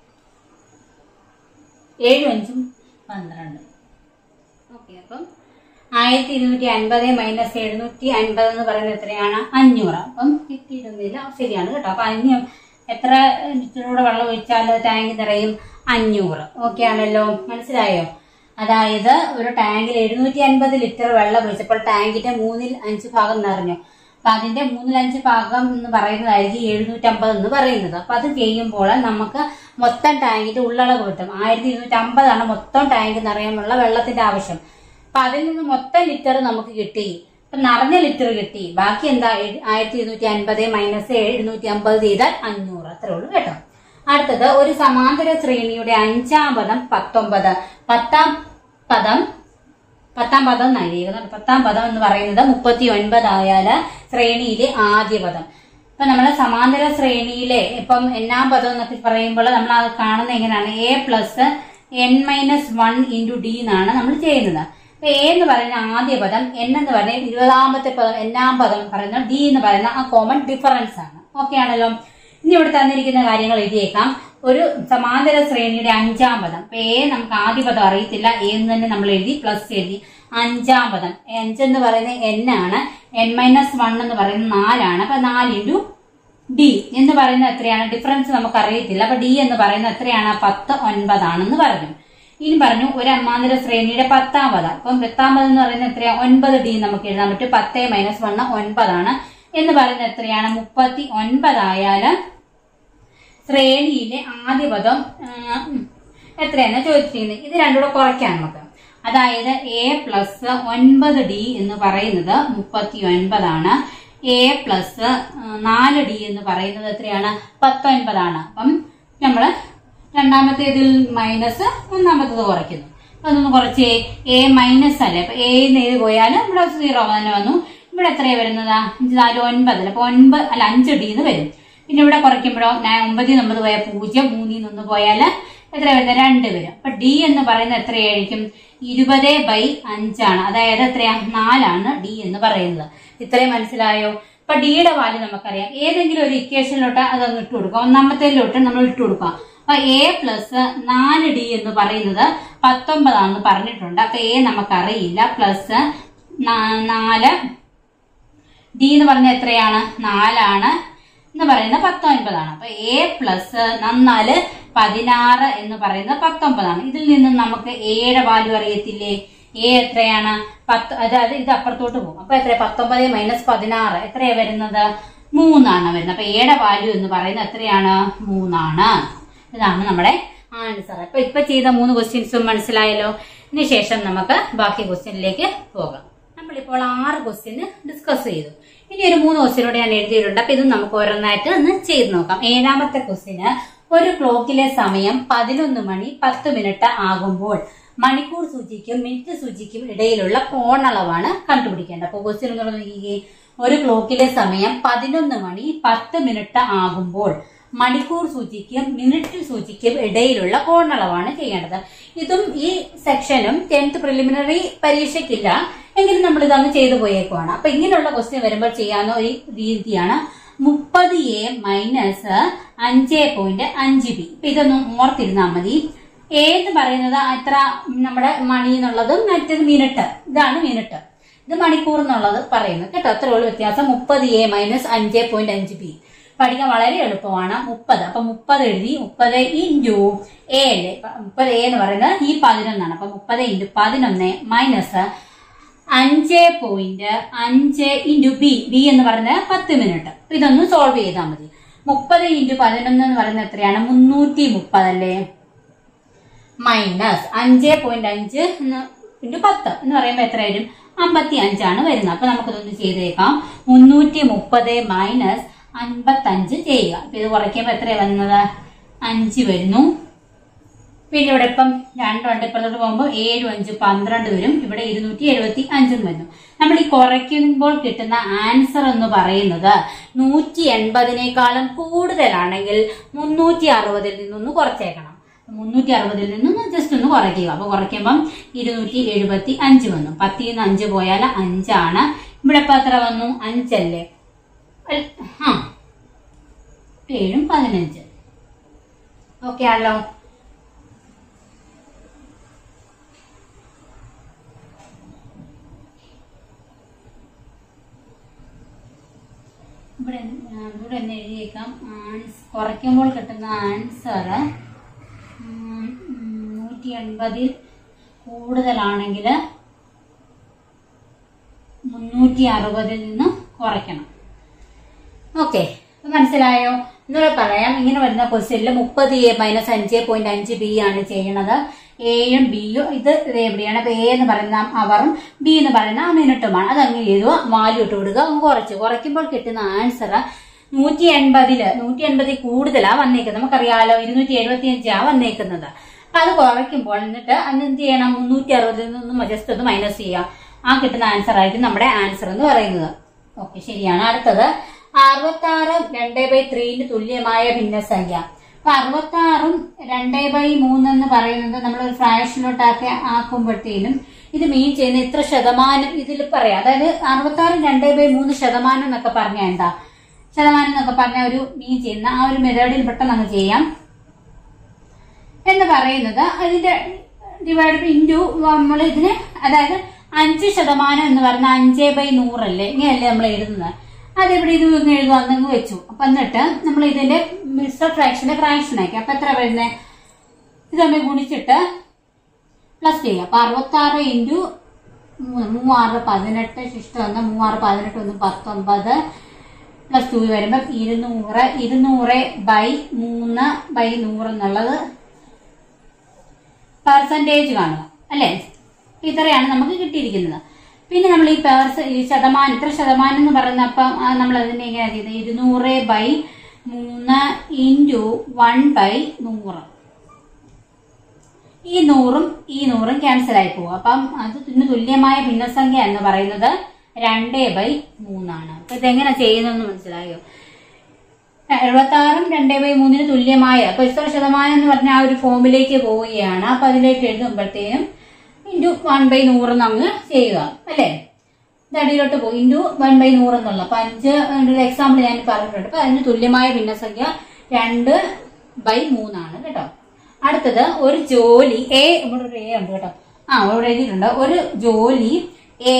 ഏഴും അഞ്ചും പന്ത്രണ്ട് ഓക്കെ അപ്പം ആയിരത്തി ഇരുന്നൂറ്റി അൻപത് മൈനസ് എഴുന്നൂറ്റി അൻപത് എന്ന് പറയുന്നത് എത്രയാണ് അഞ്ഞൂറ് അപ്പം കിട്ടിയിരുന്നില്ല ശരിയാണ് കേട്ടോ അപ്പൊ അഞ്ഞൂ എത്ര ലിറ്ററൂടെ വെള്ളം ഒഴിച്ചാൽ ടാങ്ക് നിറയും അഞ്ഞൂറ് ഓക്കെ ആണല്ലോ മനസ്സിലായോ അതായത് ഒരു ടാങ്കിൽ എഴുന്നൂറ്റി അൻപത് ലിറ്റർ വെള്ളം ഒഴിച്ചപ്പോൾ ടാങ്കിന്റെ മൂന്നിൽ അഞ്ച് ഭാഗം നിറഞ്ഞു അപ്പൊ അതിന്റെ മൂന്നിൽ അഞ്ച് ഭാഗം എന്ന് പറയുന്നതായിരിക്കും എഴുന്നൂറ്റമ്പത് എന്ന് പറയുന്നത് അപ്പൊ അത് ചെയ്യുമ്പോൾ നമുക്ക് മൊത്തം ടാങ്കിന്റെ ഉള്ളളവ് കിട്ടും ആയിരത്തി ഇരുന്നൂറ്റി അമ്പതാണ് മൊത്തം ടാങ്ക് നിറയാനുള്ള വെള്ളത്തിന്റെ ആവശ്യം അപ്പൊ അതിൽ നിന്ന് മൊത്തം ലിറ്റർ നമുക്ക് കിട്ടി അപ്പൊ നിറഞ്ഞ ലിറ്റർ കിട്ടി ബാക്കി എന്താ എഴ്- ആയിരത്തി ഇരുന്നൂറ്റി അൻപത് മൈനസ് എഴുന്നൂറ്റി അമ്പത് ചെയ്താൽ അഞ്ഞൂറ് അത്രേ ഉള്ളൂ കേട്ടോ അടുത്തത് ഒരു സമാന്തര ശ്രേണിയുടെ അഞ്ചാം പദം പത്തൊമ്പത് പത്താം പദം പത്താം പദം നൽകിയിരിക്കുന്നത് പത്താം പദം എന്ന് പറയുന്നത് മുപ്പത്തി ഒൻപതായാല് ശ്രേണിയിലെ ആദ്യ പദം ഇപ്പൊ നമ്മൾ സമാന്തര ശ്രേണിയിലെ ഇപ്പം എന്നാം പദം എന്നൊക്കെ പറയുമ്പോൾ നമ്മൾ അത് കാണുന്നത് എങ്ങനെയാണ് A plus N minus one into D എന്നാണ് നമ്മൾ ചെയ്യുന്നത് അപ്പൊ എ എന്ന് പറയുന്ന ആദ്യ പദം എൻ എന്ന് പറയുന്ന ഇരുപതാമത്തെ പദം എന്നാം പദം പറയുന്ന ഡി എന്ന് പറയുന്ന ആ കോമൺ ഡിഫറൻസ് ആണ് ഓക്കെ ആണല്ലോ ഇനി ഇവിടെ തന്നിരിക്കുന്ന കാര്യങ്ങൾ എഴുതിയേക്കാം ഒരു സമാന്തര ശ്രേണിയുടെ അഞ്ചാം പദം ഇപ്പൊ എ നമുക്ക് ആദ്യ പദം അറിയത്തില്ല എ എന്ന് തന്നെ നമ്മൾ എഴുതി പ്ലസ് എഴുതി അഞ്ചാം പദം അഞ്ചെന്ന് പറയുന്നത് എൻ ആണ് എൻ മൈനസ് വൺ എന്ന് പറയുന്നത് നാലാണ് അപ്പൊ നാല് ഇൻറ്റു ഡി എന്ന് പറയുന്നത് എത്രയാണ് ഡിഫറൻസ് നമുക്ക് അറിയത്തില്ല അപ്പൊ ഡി എന്ന് പറയുന്നത് എത്രയാണ് പത്ത് ഒൻപതാണെന്ന് പറഞ്ഞു ഇനി പറഞ്ഞു ഒരു അമ്മാന്തര ശ്രേണിയുടെ പത്താം പദം അപ്പം പത്താം പദം എന്ന് പറയുന്നത് എത്രയാ ഒൻപത് ഡി നമുക്ക് എഴുതാൻ പറ്റും പത്ത് മൈനസ് വണ്ണ് ഒൻപതാണ് എന്ന് പറയുന്നത് എത്രയാണ് മുപ്പത്തി ഒൻപതായാലും ശ്രേണിയിലെ ആദ്യ പദം ആ, ഉം, എത്രയാണ് ചോദിച്ചിരിക്കുന്നത് ഇത് രണ്ടുകൂടെ കുറയ്ക്കാം നമുക്ക് അതായത് എ പ്ലസ് ഒൻപത് ഡി എന്ന് പറയുന്നത് മുപ്പത്തി ഒൻപതാണ് എ പ്ലസ് നാല് ഡി എന്ന് പറയുന്നത് എത്രയാണ് പത്തൊൻപതാണ് അപ്പം നമ്മൾ രണ്ടാമത്തേതിൽ മൈനസ് ഒന്നാമത്തേത് കുറയ്ക്കുന്നു അപ്പൊ അതൊന്ന് കുറച്ച് എ മൈനസ് അല്ലേ അപ്പൊ എ ഏത് പോയാലും ഇവിടെ സീറോ തന്നെ വന്നു ഇവിടെ എത്രയാ വരുന്നത് അഞ്ച് നാല് ഒൻപതല്ല അപ്പൊ ഒൻപത് അല്ല അഞ്ച് ഡി എന്ന് വരും പിന്നെ ഇവിടെ കുറയ്ക്കുമ്പോഴോ ഞാൻ ഒമ്പതിൽ നിന്ന് ഒമ്പത് പോയാൽ പൂജ്യം മൂന്നിൽ നിന്ന് ഒന്ന് പോയാൽ എത്ര വരുന്നത് രണ്ട് വരും അപ്പൊ ഡി എന്ന് പറയുന്നത് എത്രയായിരിക്കും ഇരുപത് ബൈ അഞ്ചാണ് അതായത് എത്രയാ നാലാണ് ഡി എന്ന് പറയുന്നത് ഇത്രയും മനസ്സിലായോ അപ്പൊ ഡിയുടെ വാല്യൂ നമുക്കറിയാം ഏതെങ്കിലും ഒരു ഇക്വേഷനിലോട്ട് അത് അങ്ങ് ഇട്ട് കൊടുക്കുക ഒന്നാമത്തേലോട്ട് നമ്മൾ ഇട്ട് കൊടുക്കുക അപ്പൊ എ പ്ലസ് നാല് ഡി എന്ന് പറയുന്നത് പത്തൊമ്പതാണെന്ന് പറഞ്ഞിട്ടുണ്ട് അപ്പൊ എ നമുക്കറിയില്ല പ്ലസ് നാല് ഡി എന്ന് പറഞ്ഞ എത്രയാണ് നാലാണ് എന്ന് പറയുന്നത് പത്തൊൻപതാണ് അപ്പൊ എ പ്ലസ് നന്നാല് പതിനാറ് എന്ന് പറയുന്നത് പത്തൊമ്പതാണ് ഇതിൽ നിന്നും നമുക്ക് എയുടെ വാല്യൂ അറിയത്തില്ലേ എ എത്രയാണ് പത്ത് അതായത് ഇത് അപ്പുറത്തോട്ട് പോകും അപ്പൊ എത്ര പത്തൊമ്പത് മൈനസ് പതിനാറ് എത്രയാ വരുന്നത് മൂന്നാണ് വരുന്നത് അപ്പൊ എയുടെ വാല്യൂ എന്ന് പറയുന്നത് എത്രയാണ് മൂന്നാണ് ഇതാണ് നമ്മുടെ ആൻസർ അപ്പൊ ഇപ്പൊ ചെയ്ത മൂന്ന് ക്വസ്റ്റ്യൻസും മനസ്സിലായല്ലോ ഇതിന് ശേഷം നമുക്ക് ബാക്കി ക്വസ്റ്റ്യനിലേക്ക് പോകാം നമ്മളിപ്പോൾ ആറ് ക്വസ്റ്റ്യന് ഡിസ്കസ് ചെയ്തു ഇനി ഒരു മൂന്ന് ക്വസ്റ്റ്യനോട് ഞാൻ എഴുതിയിട്ടുണ്ട് അപ്പൊ ഇത് നമുക്ക് ഓരോന്നായിട്ട് ഒന്ന് ചെയ്ത് നോക്കാം ഏഴാമത്തെ ക്വസ്റ്റ്യന് ഒരു ക്ലോക്കിലെ സമയം പതിനൊന്ന് മണി പത്ത് മിനിറ്റ് ആകുമ്പോൾ മണിക്കൂർ സൂചിക്കും മിനിറ്റ് സൂചിക്കും ഇടയിലുള്ള കോണളവാണ് കണ്ടുപിടിക്കേണ്ടത് അപ്പൊ ക്വസ്റ്റ്യൻ എന്ന് നോക്കിക്കേ ഒരു ക്ലോക്കിലെ സമയം പതിനൊന്ന് മണി പത്ത് മിനിറ്റ് ആകുമ്പോൾ മണിക്കൂർ സൂചിക്കും മിനിറ്റ് സൂചിക്കും ഇടയിലുള്ള കോണളവാണ് ചെയ്യേണ്ടത് ഇതും ഈ സെക്ഷനും ടെൻത്ത് പ്രിലിമിനറി പരീക്ഷയ്ക്കില്ല എങ്കിലും നമ്മൾ ഇതങ്ങ് ചെയ്തു പോയേക്കുവാണ് അപ്പൊ ഇങ്ങനെയുള്ള ക്വസ്റ്റ്യൻ വരുമ്പോൾ ചെയ്യാവുന്ന ഒരു രീതിയാണ് മുപ്പത് എ മൈനസ് അഞ്ച് പോയിന്റ് അഞ്ച് ബി ഇപ്പൊ ഇതൊന്നും ഓർത്തിരുന്നാൽ മതി എ എന്ന് പറയുന്നത് അത്ര നമ്മുടെ മണി എന്നുള്ളതും മറ്റേത് മിനിറ്റ് ഇതാണ് മിനിറ്റ് ഇത് മണിക്കൂർ എന്നുള്ളത് പറയുന്നത് കേട്ടോ അത്ര ഉള്ള വ്യത്യാസം മുപ്പത് എ മൈനസ് അഞ്ച് പോയിന്റ് അഞ്ച് ബി പഠിക്കാൻ വളരെ എളുപ്പമാണ് മുപ്പത് അപ്പൊ മുപ്പത് എഴുതി മുപ്പത് ഇൻറ്റു എ അല്ലേ മുപ്പത് എ എന്ന് പറയുന്നത് ഈ പതിനൊന്നാണ് അപ്പൊ മുപ്പത് ഇൻറ്റു പതിനൊന്ന് മൈനസ് അഞ്ച് പോയിന്റ് അഞ്ച് ഇൻറ്റു ബി ബി എന്ന് പറയുന്നത് പത്ത് മിനിറ്റ് അപ്പൊ ഇതൊന്ന് സോൾവ് ചെയ്താൽ മതി മുപ്പത് ഇൻറ്റു പതിനൊന്ന് എന്ന് പറയുന്നത് എത്രയാണ് മുന്നൂറ്റി മുപ്പത് അല്ലേ മൈനസ് അഞ്ച് പോയിന്റ് അഞ്ച് ഇൻറ്റു പത്ത് എന്ന് പറയുമ്പോൾ എത്രയായാലും അമ്പത്തി അഞ്ചാണ് വരുന്നത് അപ്പൊ നമുക്കിതൊന്ന് ചെയ്തേക്കാം മുന്നൂറ്റി മുപ്പത് മൈനസ് അൻപത്തഞ്ച് ചെയ്യുക അപ്പൊ ഇത് കുറയ്ക്കുമ്പോൾ എത്രയാണ് വരുന്നത് അഞ്ച് വരുന്നു പിന്നെ ഇവിടെ ഇപ്പം രണ്ടുണ്ട് ഇപ്പുറത്തോട്ട് പോകുമ്പോൾ ഏഴും അഞ്ച് പന്ത്രണ്ട് വരും ഇവിടെ ഇരുന്നൂറ്റി എഴുപത്തി അഞ്ചും വരുന്നു നമ്മൾ ഈ കുറയ്ക്കുമ്പോൾ കിട്ടുന്ന ആൻസർ എന്ന് പറയുന്നത് നൂറ്റി എൺപതിനേക്കാളും കൂടുതലാണെങ്കിൽ മുന്നൂറ്റി അറുപതിൽ നിന്നൊന്ന് കുറച്ചേക്കണം മുന്നൂറ്റി അറുപതിൽ നിന്നും ജസ്റ്റ് ഒന്ന് കുറയ്ക്കുക അപ്പൊ കുറയ്ക്കുമ്പം ഇരുന്നൂറ്റി എഴുപത്തി അഞ്ച് വന്നു പത്തിൽ നിന്ന് അഞ്ച് പോയാൽ അഞ്ചാണ് ഇവിടെ ഇപ്പൊ എത്ര വന്നു അഞ്ചല്ലേ അൽ- ആ ഏഴും പതിനഞ്ച് ഓക്കെ ആണല്ലോ ഇവിടെ ആ, ഇവിടെ ഒന്ന് എഴുതിയേക്കാം ആൻസ് കുറയ്ക്കുമ്പോൾ കിട്ടുന്ന ആൻസർ നൂറ്റി എൺപതിൽ കൂടുതലാണെങ്കിൽ മുന്നൂറ്റി അറുപതിൽ നിന്ന് കുറയ്ക്കണം ഓക്കെ മനസ്സിലായോ എന്നൂടെ പറയാം ഇങ്ങനെ വരുന്ന ക്വസ്റ്റ്യനിൽ മുപ്പത് എ മൈനസ് അഞ്ച് പോയിന്റ് അഞ്ച് ബി ആണ് ചെയ്യണത് എയും ബിയും ഇത് എവിടെയാണ് അപ്പൊ എ എന്ന് പറയുന്ന അവറും ബി എന്ന് പറയുന്ന ആ മിനിറ്റുമാണ് അത് അങ്ങ് ചെയ്തു വാല്യൂ ഇട്ട് കൊടുക്കുക അങ്ങ് കുറച്ച് കുറയ്ക്കുമ്പോൾ കിട്ടുന്ന ആൻസർ നൂറ്റി എൺപതില് നൂറ്റി എൺപതിൽ കൂടുതലാ വന്നേക്കുന്നത് നമുക്കറിയാലോ ഇരുന്നൂറ്റി എഴുപത്തി അഞ്ചാ വന്നേക്കുന്നത് അപ്പൊ അത് കുറയ്ക്കുമ്പോൾ എന്നിട്ട് അന്ന് എന്ത് ചെയ്യണം മുന്നൂറ്റി അറുപതിൽ നിന്നും ജസ്റ്റ് ഒന്ന് മൈനസ് ചെയ്യാം ആ കിട്ടുന്ന ആൻസർ ആയിരിക്കും നമ്മുടെ ആൻസർ എന്ന് പറയുന്നത് ഓക്കെ ശരിയാണ് അടുത്തത് അറുപത്തി ആറ് രണ്ട് ബൈ ത്രീന് തുല്യമായ ഭിന്നസംഖ്യ അപ്പൊ അറുപത്തി ആറും രണ്ട് ബൈ മൂന്ന് എന്ന് പറയുന്നത് നമ്മൾ ഒരു ഫ്രാക്ഷനിലോട്ടൊക്കെ ആക്കുമ്പോഴത്തേനും ഇത് മീൻ ചെയ്യുന്ന ഇത്ര ശതമാനം ഇതിൽ പറയാം അതായത് അറുപത്തി ആറ് രണ്ട് ബൈ മൂന്ന് ശതമാനം എന്നൊക്കെ പറഞ്ഞാൽ എന്താ ശതമാനം എന്നൊക്കെ പറഞ്ഞ ഒരു മീൻ ചെയ്യുന്ന ആ ഒരു മെത്തേഡിൽ പെട്ടെന്ന് അങ്ങ് ചെയ്യാം എന്ന് പറയുന്നത് അതിന്റെ ഡിവൈഡ് ഇൻറ്റു നമ്മൾ ഇതിന് അതായത് അഞ്ച് ശതമാനം എന്ന് പറഞ്ഞ അഞ്ച് ബൈ നൂറല്ലേ ഇങ്ങനെയല്ലേ നമ്മൾ എഴുതുന്നത് അതെവിടെ ഇത് ഇങ്ങ് എഴുതുക അന്നങ്ങ് വെച്ചു അപ്പൊ എന്നിട്ട് നമ്മൾ ഇതിന്റെ മിക്സർ ഫ്രാക്ഷന്റെ ഫ്രാക്ഷൻ ആക്കി അപ്പൊ എത്ര വരുന്നത് ഇത് തമ്മിൽ ഗുണിച്ചിട്ട് പ്ലസ് ചെയ്യുക അപ്പൊ അറുപത്തി ആറ് ഇൻറ്റു മൂവാറ് പതിനെട്ട് ശിഷ്ടം ഒന്ന് മൂവാറ് പതിനെട്ട് ഒന്ന് പത്തൊമ്പത് പ്ലസ് ടു വരുമ്പോൾ ഇരുന്നൂറ് ഇരുന്നൂറ് ബൈ മൂന്ന് ബൈ നൂറ് എന്നുള്ളത് പെർസെൻറ്റേജ് കാണുക അല്ലേ ഇത്രയാണ് നമുക്ക് കിട്ടിയിരിക്കുന്നത് പിന്നെ നമ്മൾ ഈ പേഴ്സ ഈ ശതമാനം ഇത്ര ശതമാനം എന്ന് പറയുന്ന അപ്പം നമ്മൾ അതിനെ എങ്ങനെ ചെയ്തത് ഇരുന്നൂറ് ബൈ മൂന്ന് ഇൻറ്റു വൺ ബൈ നൂറ് ഈ നൂറും ഈ നൂറും ക്യാൻസൽ ആയി പോകും അപ്പം അത് ഇതിന് തുല്യമായ ഭിന്നസംഖ്യ എന്ന് പറയുന്നത് രണ്ട് ബൈ മൂന്നാണ് അപ്പൊ ഇതെങ്ങനെ ചെയ്യുന്നതെന്ന് മനസ്സിലായോ എഴുപത്തി ആറും രണ്ട് ബൈ മൂന്നിന് തുല്യമായ അപ്പൊ ഇത്ര ശതമാനം എന്ന് പറഞ്ഞ ആ ഒരു ഫോമിലേക്ക് പോവുകയാണ് അപ്പൊ അതിലേക്ക് എഴുതുമ്പോഴത്തേനും ഇൻറ്റു വൺ ബൈ നൂറ് അങ്ങ് ചെയ്യുക അല്ലേ ഇത് അടിയിലോട്ട് പോകും ഇൻറ്റു വൺ ബൈ നൂറ് എന്നുള്ള അപ്പൊ അഞ്ച് ഒരു എക്സാമ്പിൾ ഞാൻ പറഞ്ഞിട്ടുണ്ട് അപ്പൊ അതിന് തുല്യമായ ഭിന്നസംഖ്യ രണ്ട് ബൈ മൂന്നാണ് കേട്ടോ അടുത്തത് ഒരു ജോലി എ ഇവിടെ ഒരു എ ഉണ്ട് കേട്ടോ ആ ഇവിടെ എഴുതിയിട്ടുണ്ട് ഒരു ജോലി എ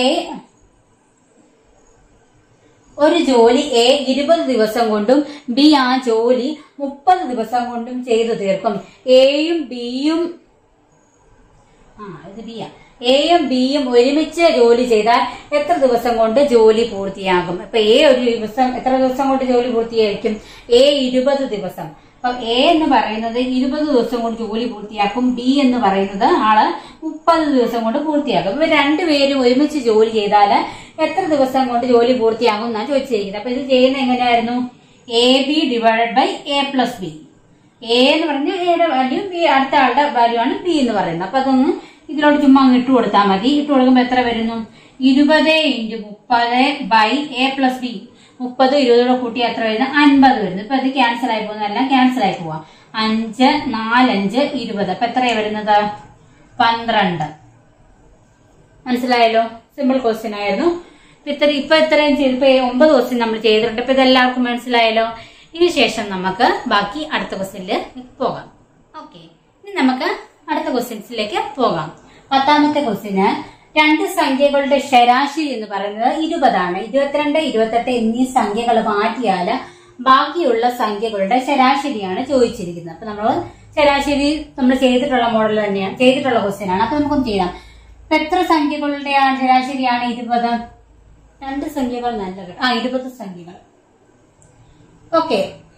ഒരു ജോലി എ ഇരുപത് ദിവസം കൊണ്ടും ബി ആ ജോലി മുപ്പത് ദിവസം കൊണ്ടും ചെയ്തു തീർക്കും എയും ബിയും ആ ഇത് ബി ആ എയും ബിയും ഒരുമിച്ച് ജോലി ചെയ്താൽ എത്ര ദിവസം കൊണ്ട് ജോലി പൂർത്തിയാകും അപ്പൊ എ ഒരു ദിവസം എത്ര ദിവസം കൊണ്ട് ജോലി പൂർത്തിയായിരിക്കും എ ഇരുപത് ദിവസം അപ്പൊ എ എന്ന് പറയുന്നത് ഇരുപത് ദിവസം കൊണ്ട് ജോലി പൂർത്തിയാക്കും ബി എന്ന് പറയുന്നത് ആള് മുപ്പത് ദിവസം കൊണ്ട് പൂർത്തിയാക്കും ഇവർ രണ്ടുപേരും ഒരുമിച്ച് ജോലി ചെയ്താൽ എത്ര ദിവസം കൊണ്ട് ജോലി പൂർത്തിയാകും എന്നാണ് ചോദിച്ചിരിക്കുന്നത് അപ്പൊ ഇത് ചെയ്യുന്നത് എങ്ങനെയായിരുന്നു A B divided by A plus B A എന്ന് പറഞ്ഞാൽ എയുടെ വാല്യൂ ബി അടുത്ത ആളുടെ വാല്യൂ ആണ് ബി എന്ന് പറയുന്നത് അപ്പൊ അതൊന്ന് ഇതിലോട്ട് ചുമ്മാ അങ്ങ് ഇട്ട് കൊടുത്താൽ മതി ഇട്ട് കൊടുക്കുമ്പോൾ എത്ര വരുന്നു ഇരുപത് ഇൻറ്റു മുപ്പത് ബൈ എ പ്ലസ് ബി മുപ്പത് ഇരുപതോടെ കൂട്ടി എത്ര വരുന്നു അൻപത് വരുന്നു ഇപ്പൊ ഇത് ക്യാൻസൽ ആയി പോകുന്നതെല്ലാം ക്യാൻസൽ ആയി പോവാം അഞ്ച് നാലഞ്ച് ഇരുപത് അപ്പൊ എത്രയാ വരുന്നത് പന്ത്രണ്ട് മനസ്സിലായല്ലോ സിമ്പിൾ ക്വസ്റ്റ്യൻ ആയിരുന്നു ഇപ്പൊ ഇത്ര ഇപ്പൊ ഇത്രയും ചെയ്ത് ഇപ്പൊ ഒമ്പത് ക്വസ്റ്റ്യൻ നമ്മൾ ചെയ്തിട്ടുണ്ട് ഇപ്പൊ ഇതെല്ലാവർക്കും മനസ്സിലായല്ലോ ഇതിന് ശേഷം നമുക്ക് ബാക്കി അടുത്ത ക്വസ്റ്റ്യനിൽ പോകാം ഓക്കെ ഇനി നമുക്ക് അടുത്ത ക്വസ്റ്റ്യൻസിലേക്ക് പോകാം പത്താമത്തെ ക്വസ്റ്റ്യന് രണ്ട് സംഖ്യകളുടെ ശരാശരി എന്ന് പറയുന്നത് ഇരുപതാണ് ഇരുപത്തിരണ്ട് ഇരുപത്തെട്ട് എന്നീ സംഖ്യകൾ മാറ്റിയാൽ ബാക്കിയുള്ള സംഖ്യകളുടെ ശരാശരിയാണ് ചോദിച്ചിരിക്കുന്നത് അപ്പൊ നമ്മൾ ശരാശരി നമ്മൾ ചെയ്തിട്ടുള്ള മോഡൽ തന്നെയാണ് ചെയ്തിട്ടുള്ള ക്വസ്റ്റ്യൻ ആണ് അപ്പൊ നമുക്കൊന്ന് ചെയ്യാം ഇപ്പൊ എത്ര സംഖ്യകളുടെ ആ ശരാശരിയാണ് ഇരുപത് രണ്ട് സംഖ്യകൾ നല്ല കേട്ടോ. ആ ഇരുപത് സംഖ്യകൾ ഓക്കെ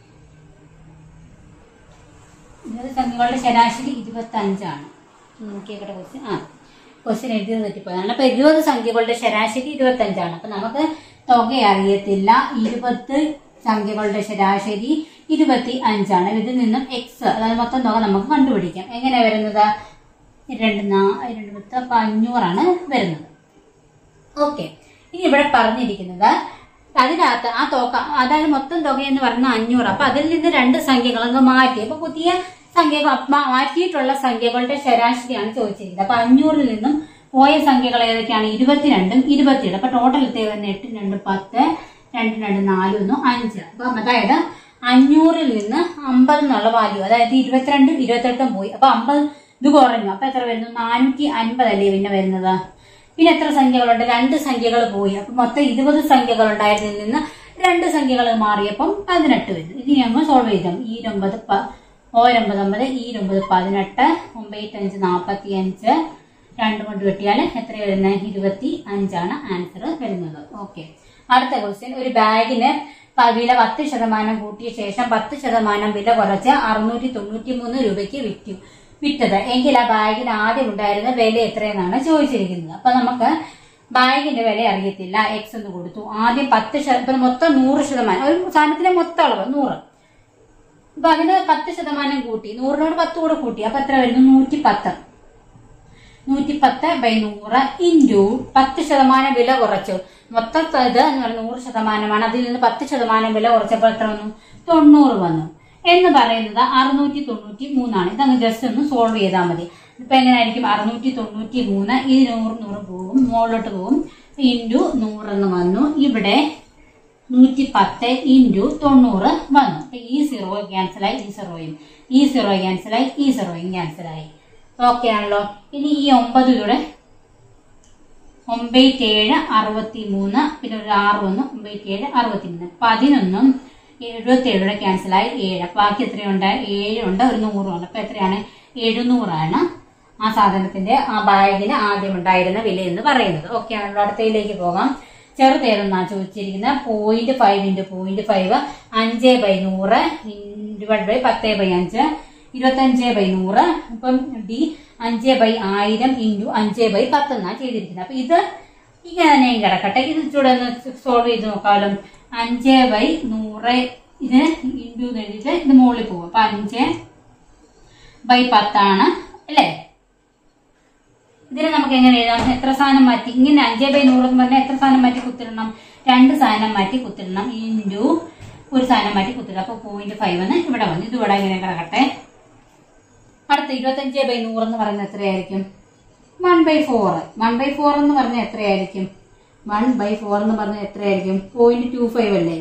ഇരുപത് സംഖ്യകളുടെ ശരാശരി ഇരുപത്തി അഞ്ചാണ് നോക്കിയേക്കട്ടെ ക്വസ്റ്റ്യൻ ആ ക്വസ്റ്റ്യൻ എഴുതിയത് തെറ്റിപ്പോയതാണ് അപ്പൊ ഇരുപത് സംഖ്യകളുടെ ശരാശരി ഇരുപത്തി അഞ്ചാണ് അപ്പൊ നമുക്ക് തുക അറിയത്തില്ല ഇരുപത് സംഖ്യകളുടെ ശരാശരി ഇരുപത്തി അഞ്ചാണ് ഇതിൽ നിന്നും എക്സ് അതായത് മൊത്തം തുക നമുക്ക് കണ്ടുപിടിക്കാം എങ്ങനെ വരുന്നത് രണ്ട് നാ രണ്ട് പത്ത് അപ്പൊ അഞ്ഞൂറാണ് വരുന്നത് ഓക്കെ ഇനി ഇവിടെ പറഞ്ഞിരിക്കുന്നത് അതിനകത്ത് ആ തുക അതായത് മൊത്തം തുക എന്ന് പറയുന്ന അഞ്ഞൂറ് അപ്പൊ അതിൽ നിന്ന് രണ്ട് സംഖ്യകൾ അങ്ങ് മാറ്റി അപ്പൊ പുതിയ സംഖ്യകൾ മാ- മാറ്റിയിട്ടുള്ള സംഖ്യകളുടെ ശരാശരിയാണ് ചോദിച്ചിരിക്കുന്നത് അപ്പൊ അഞ്ഞൂറിൽ നിന്നും പോയ സംഖ്യകൾ ഏതൊക്കെയാണ് ഇരുപത്തിരണ്ടും ഇരുപത്തിയേഴ് അപ്പൊ ടോട്ടൽ എത്തിയ വരുന്ന എട്ട് രണ്ട് പത്ത് രണ്ട് രണ്ട് നാല് ഒന്ന് അഞ്ച് അപ്പൊ അതായത് അഞ്ഞൂറിൽ നിന്ന് അമ്പത് എന്നുള്ള വാല്യൂ അതായത് ഇരുപത്തിരണ്ടും ഇരുപത്തെട്ടും പോയി അപ്പൊ അമ്പത് ഇത് കുറഞ്ഞു അപ്പൊ എത്ര വരുന്നു നാനൂറ്റി അൻപതല്ലേ പിന്നെ വരുന്നത് പിന്നെ എത്ര സംഖ്യകളുണ്ട് രണ്ട് സംഖ്യകൾ പോയി അപ്പൊ മൊത്തം ഇരുപത് സംഖ്യകൾ ഉണ്ടായിരുന്നതിൽ നിന്ന് രണ്ട് സംഖ്യകൾ മാറിയപ്പം പതിനെട്ട് വരുന്നു ഇനി ഞങ്ങൾ സോൾവ് ചെയ്താൽ ഈ ഒമ്പത് ഓരൊമ്പത് ഒമ്പത് ഈ ഒമ്പത് പതിനെട്ട് ഒമ്പത്തഞ്ച് നാൽപ്പത്തി അഞ്ച് രണ്ട് കൊണ്ട് വെട്ടിയാൽ എത്ര വരുന്നത് ഇരുപത്തി അഞ്ചാണ് ആൻസർ വരുന്നത് ഓക്കെ അടുത്ത ക്വസ്റ്റ്യൻ ഒരു ബാഗിന് പ- വില പത്ത് ശതമാനം കൂട്ടിയ ശേഷം പത്ത് ശതമാനം വില കുറച്ച് അറുന്നൂറ്റി തൊണ്ണൂറ്റി മൂന്ന് രൂപയ്ക്ക് വിറ്റു വിറ്റത് എങ്കിൽ ആ ബാഗിന് ആദ്യം ഉണ്ടായിരുന്ന വില എത്രയെന്നാണ് ചോദിച്ചിരിക്കുന്നത് അപ്പൊ നമുക്ക് ബാഗിന്റെ വില അറിയത്തില്ല എക്സ് എന്ന് കൊടുത്തു ആദ്യം പത്ത് ശത- ഇപ്പൊ മൊത്തം നൂറ് ശതമാനം ഒരു സാധനത്തിന്റെ മൊത്തം അളവ് നൂറ് അപ്പൊ അതിന് പത്ത് ശതമാനം കൂട്ടി നൂറിനോട് പത്ത് കൂടെ കൂട്ടി അപ്പൊ എത്ര വരുന്നു നൂറ്റി പത്ത് നൂറ്റി പത്ത് ബൈ നൂറ് ഇൻറ്റു പത്ത് ശതമാനം വില കുറച്ചു മൊത്തം ഇത് എന്ന് പറയുന്നത് നൂറ് ശതമാനമാണ് അതിൽ നിന്ന് പത്ത് ശതമാനം വില കുറച്ചപ്പോൾ എത്ര വന്നു തൊണ്ണൂറ് വന്നു എന്ന് പറയുന്നത് അറുന്നൂറ്റി തൊണ്ണൂറ്റി മൂന്നാണ് ഇതങ്ങ് ജസ്റ്റ് ഒന്ന് സോൾവ് ചെയ്താൽ മതി ഇപ്പൊ എങ്ങനെയായിരിക്കും അറുന്നൂറ്റി തൊണ്ണൂറ്റി മൂന്ന് ഈ നൂറ് നൂറ് പോകും മുകളിലോട്ട് പോകും ഇൻറ്റു നൂറെന്ന് വന്നു ഇവിടെ നൂറ്റി പത്ത് ഇൻറ്റു തൊണ്ണൂറ് വന്നു അപ്പൊ ഈ സീറോ ക്യാൻസലായി ഈ സീറോയും ഈ സീറോ ക്യാൻസലായി ഈ സീറോയും ക്യാൻസലായി ഓക്കെ ആണല്ലോ ഇനി ഈ ഒമ്പത് കൂടെ ഒമ്പത്തേഴ് അറുപത്തി മൂന്ന് പിന്നെ ഒരു ആറ് വന്നു ഒമ്പത്തേഴ് അറുപത്തി മൂന്ന് പതിനൊന്നും എഴുപത്തി ഏഴൂടെ ക്യാൻസലായി ഏഴ് ബാക്കി എത്രയുണ്ട് ഏഴുണ്ട് ഒരു നൂറുണ്ട് അപ്പൊ എത്രയാണ് എഴുന്നൂറാണ് ആ സാധനത്തിന്റെ ആ ബാഗിന് ആദ്യം ഉണ്ടായിരുന്ന വില എന്ന് പറയുന്നത് ഓക്കെ ആണല്ലോ അടുത്തയിലേക്ക് പോകാം ചെറുതേതെന്നാണ് ചോദിച്ചിരിക്കുന്നത് point five into point five അഞ്ച് ബൈ നൂറ് ഡിവൈഡ് ബൈ പത്ത് ബൈ അഞ്ച് ഇരുപത്തഞ്ച് ബൈ നൂറ് ഇപ്പം ഡി അഞ്ച് ബൈ ആയിരം ഇൻറ്റു അഞ്ച് ബൈ പത്ത് എന്നാണ് ചെയ്തിരിക്കുന്നത് അപ്പൊ ഇത് ഇങ്ങനെ തന്നെയും കിടക്കട്ടെ ഇത് ചൂടെ ഒന്ന് സോൾവ് ചെയ്ത് നോക്കാമല്ലോ അഞ്ച് ബൈ നൂറ് ഇത് ഇൻറ്റു എന്ന് എഴുതിയിട്ട് ഇത് മുകളിൽ പോകും അപ്പൊ അഞ്ച് ബൈ പത്താണ് അല്ലേ ഇതിനെ നമുക്ക് എങ്ങനെ എഴുതാം എത്ര സാധനം മാറ്റി ഇങ്ങനെ അഞ്ചേ ബൈ നൂറ് എന്ന് പറഞ്ഞാൽ എത്ര സാധനം മാറ്റി കുത്തിടണം രണ്ട് സാധനം മാറ്റി കുത്തിടണം ഇൻറ്റു ഒരു സാധനം മാറ്റി കുത്തിടണം അപ്പൊ പോയിന്റ് ഫൈവ് എന്ന് ഇവിടെ വന്നു ഇത് ഇവിടെ ഇങ്ങനെ കിടക്കട്ടെ അടുത്ത ഇരുപത്തഞ്ച് ബൈ നൂറ് എന്ന് പറയുന്നത് എത്രയായിരിക്കും one by four one by four എന്ന് പറഞ്ഞാൽ എത്രയായിരിക്കും വൺ ബൈ ഫോർ എന്ന് പറഞ്ഞാൽ എത്രയായിരിക്കും പോയിന്റ് ടു ഫൈവ് അല്ലേ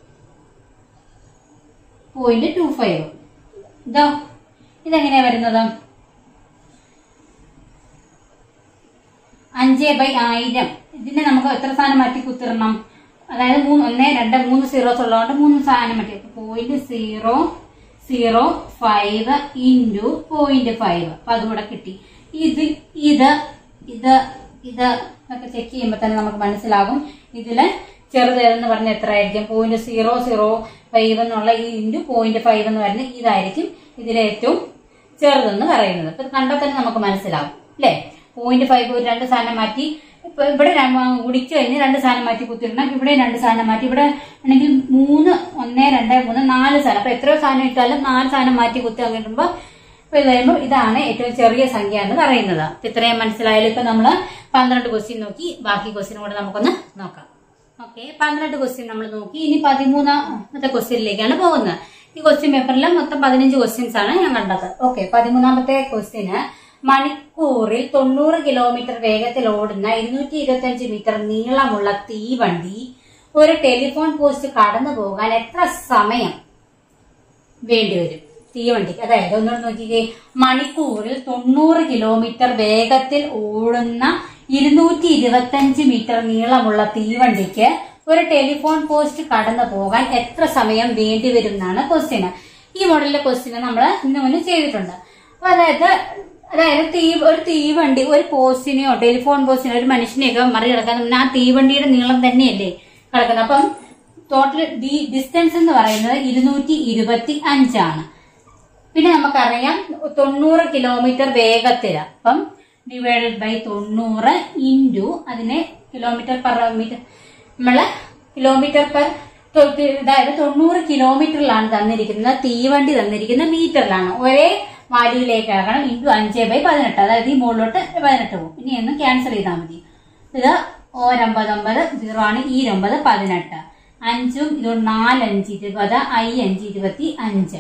പോയിന്റ് ടു ഫൈവ് ഇതോ ഇതെങ്ങനെയാ വരുന്നത് അഞ്ച് ബൈ ആയിരം ഇതിനെ നമുക്ക് എത്ര സാധനം മാറ്റി കുത്തിരണം അതായത് മൂന്ന് ഒന്ന് രണ്ട് മൂന്ന് സീറോസ് ഉള്ളതുകൊണ്ട് മൂന്ന് സാധനം മാറ്റി point zero zero five into point five അപ്പൊ അതുകൂടെ കിട്ടി ഇത് ഇത് ഇത് ഇത് ഒക്കെ ചെക്ക് ചെയ്യുമ്പോൾ തന്നെ നമുക്ക് മനസ്സിലാകും ഇതില് ചെറുതെന്ന് പറഞ്ഞ എത്ര ആയിരിക്കും പോയിന്റ് സീറോ സീറോ ഫൈവ് എന്നുള്ള ഈ ഇൻറ്റു പോയിന്റ് ഫൈവ് എന്ന് പറയുന്ന ഇതായിരിക്കും ഇതിലെ ഏറ്റവും ചെറുതെന്ന് പറയുന്നത് ഇപ്പൊ ഇത് കണ്ടാൽ തന്നെ നമുക്ക് മനസ്സിലാവും അല്ലേ പോയിന്റ് ഫൈവ് ഒരു രണ്ട് സാധനം മാറ്റി ഇപ്പൊ ഇവിടെ ര- കുടിച്ചു കഴിഞ്ഞ് രണ്ട് സാധനം മാറ്റി കുത്തിയിടണം ഇവിടെ രണ്ട് സാധനം മാറ്റി ഇവിടെ ആണെങ്കിൽ മൂന്ന് ഒന്ന് രണ്ട് മൂന്ന് നാല് സാധനം അപ്പൊ എത്രയോ സാധനം ഇട്ടാലും നാല് സാധനം മാറ്റി കുത്തി അങ്ങോട്ടുമ്പോ ഇപ്പൊ ഇത് വരുമ്പോൾ ഇതാണ് ഏറ്റവും ചെറിയ സംഖ്യ എന്ന് പറയുന്നത് അപ്പൊ ഇത്രയും മനസ്സിലായാലും ഇപ്പൊ നമ്മള് പന്ത്രണ്ട് ക്വസ്റ്റ്യൻ നോക്കി ബാക്കി ക്വസ്റ്റ്യൻ കൂടെ നമുക്കൊന്ന് നോക്കാം ഓക്കെ പന്ത്രണ്ട് ക്വസ്റ്റ്യൻ നമ്മൾ നോക്കി ഇനി പതിമൂന്നാമത്തെ ക്വസ്റ്റ്യനിലേക്കാണ് പോകുന്നത് ഈ ക്വസ്റ്റ്യൻ പേപ്പറിൽ മൊത്തം പതിനഞ്ച് ക്വസ്റ്റ്യൻസ് ആണ് ഞാൻ കണ്ടത് ഓക്കെ പതിമൂന്നാമത്തെ ക്വസ്റ്റ്യന് മണിക്കൂറിൽ തൊണ്ണൂറ് കിലോമീറ്റർ വേഗത്തിൽ ഓടുന്ന ഇരുന്നൂറ്റി ഇരുപത്തി അഞ്ച് മീറ്റർ നീളമുള്ള തീവണ്ടി ഒരു ടെലിഫോൺ പോസ്റ്റ് കടന്നു പോകാൻ എത്ര സമയം വേണ്ടിവരും തീവണ്ടിക്ക് അതായത് ഒന്നുകൂടെ നോക്കിക്കേ മണിക്കൂറിൽ തൊണ്ണൂറ് കിലോമീറ്റർ വേഗത്തിൽ ഓടുന്ന ഇരുന്നൂറ്റി ഇരുപത്തഞ്ച് മീറ്റർ നീളമുള്ള തീവണ്ടിക്ക് ഒരു ടെലിഫോൺ പോസ്റ്റ് കടന്നു പോകാൻ എത്ര സമയം വേണ്ടിവരും എന്നാണ് ക്വസ്റ്റ്യൻ ഈ മോഡലിലെ ക്വസ്റ്റ്യൻ നമ്മൾ ഇന്ന് മുന്നേ ചെയ്തിട്ടുണ്ട് അപ്പൊ അതായത് അതായത് തീ ഒരു തീവണ്ടി ഒരു പോസ്റ്റിനെയോ ടെലിഫോൺ പോസ്റ്റിനെയോ ഒരു മനുഷ്യനെയൊക്കെ മറികടക്കാൻ മുന്നേ ആ തീവണ്ടിയുടെ നീളം തന്നെയല്ലേ കിടക്കുന്നത് അപ്പം ടോട്ടൽ ഡി ഡിസ്റ്റൻസ് എന്ന് പറയുന്നത് ഇരുന്നൂറ്റി ഇരുപത്തി അഞ്ചാണ് പിന്നെ നമുക്കറിയാം തൊണ്ണൂറ് കിലോമീറ്റർ വേഗത്തിൽ അപ്പം ഡിവൈഡഡ് ബൈ തൊണ്ണൂറ് ഇൻറ്റു അതിനെ കിലോമീറ്റർ പെർ മീറ്റർ നമ്മള് കിലോമീറ്റർ പെർ അതായത് തൊണ്ണൂറ് കിലോമീറ്ററിലാണ് തന്നിരിക്കുന്നത് തീവണ്ടി തന്നിരിക്കുന്ന മീറ്ററിലാണ് ഒരേ വാല്യൂയിലേക്കാകണം ഇൻറ്റു അഞ്ച് ബൈ പതിനെട്ട് അതായത് ഈ മുകളിലോട്ട് പതിനെട്ട് പോകും ഇനി ഒന്ന് ക്യാൻസൽ ചെയ്താൽ മതി ഇത് ഓരൊമ്പതൊമ്പത് സീറോ ആണ് ഈ ഒമ്പത് പതിനെട്ട് അഞ്ചും ഇത് നാലഞ്ച് ഇരുപത് ഐ അഞ്ച് ഇരുപത്തി അഞ്ച്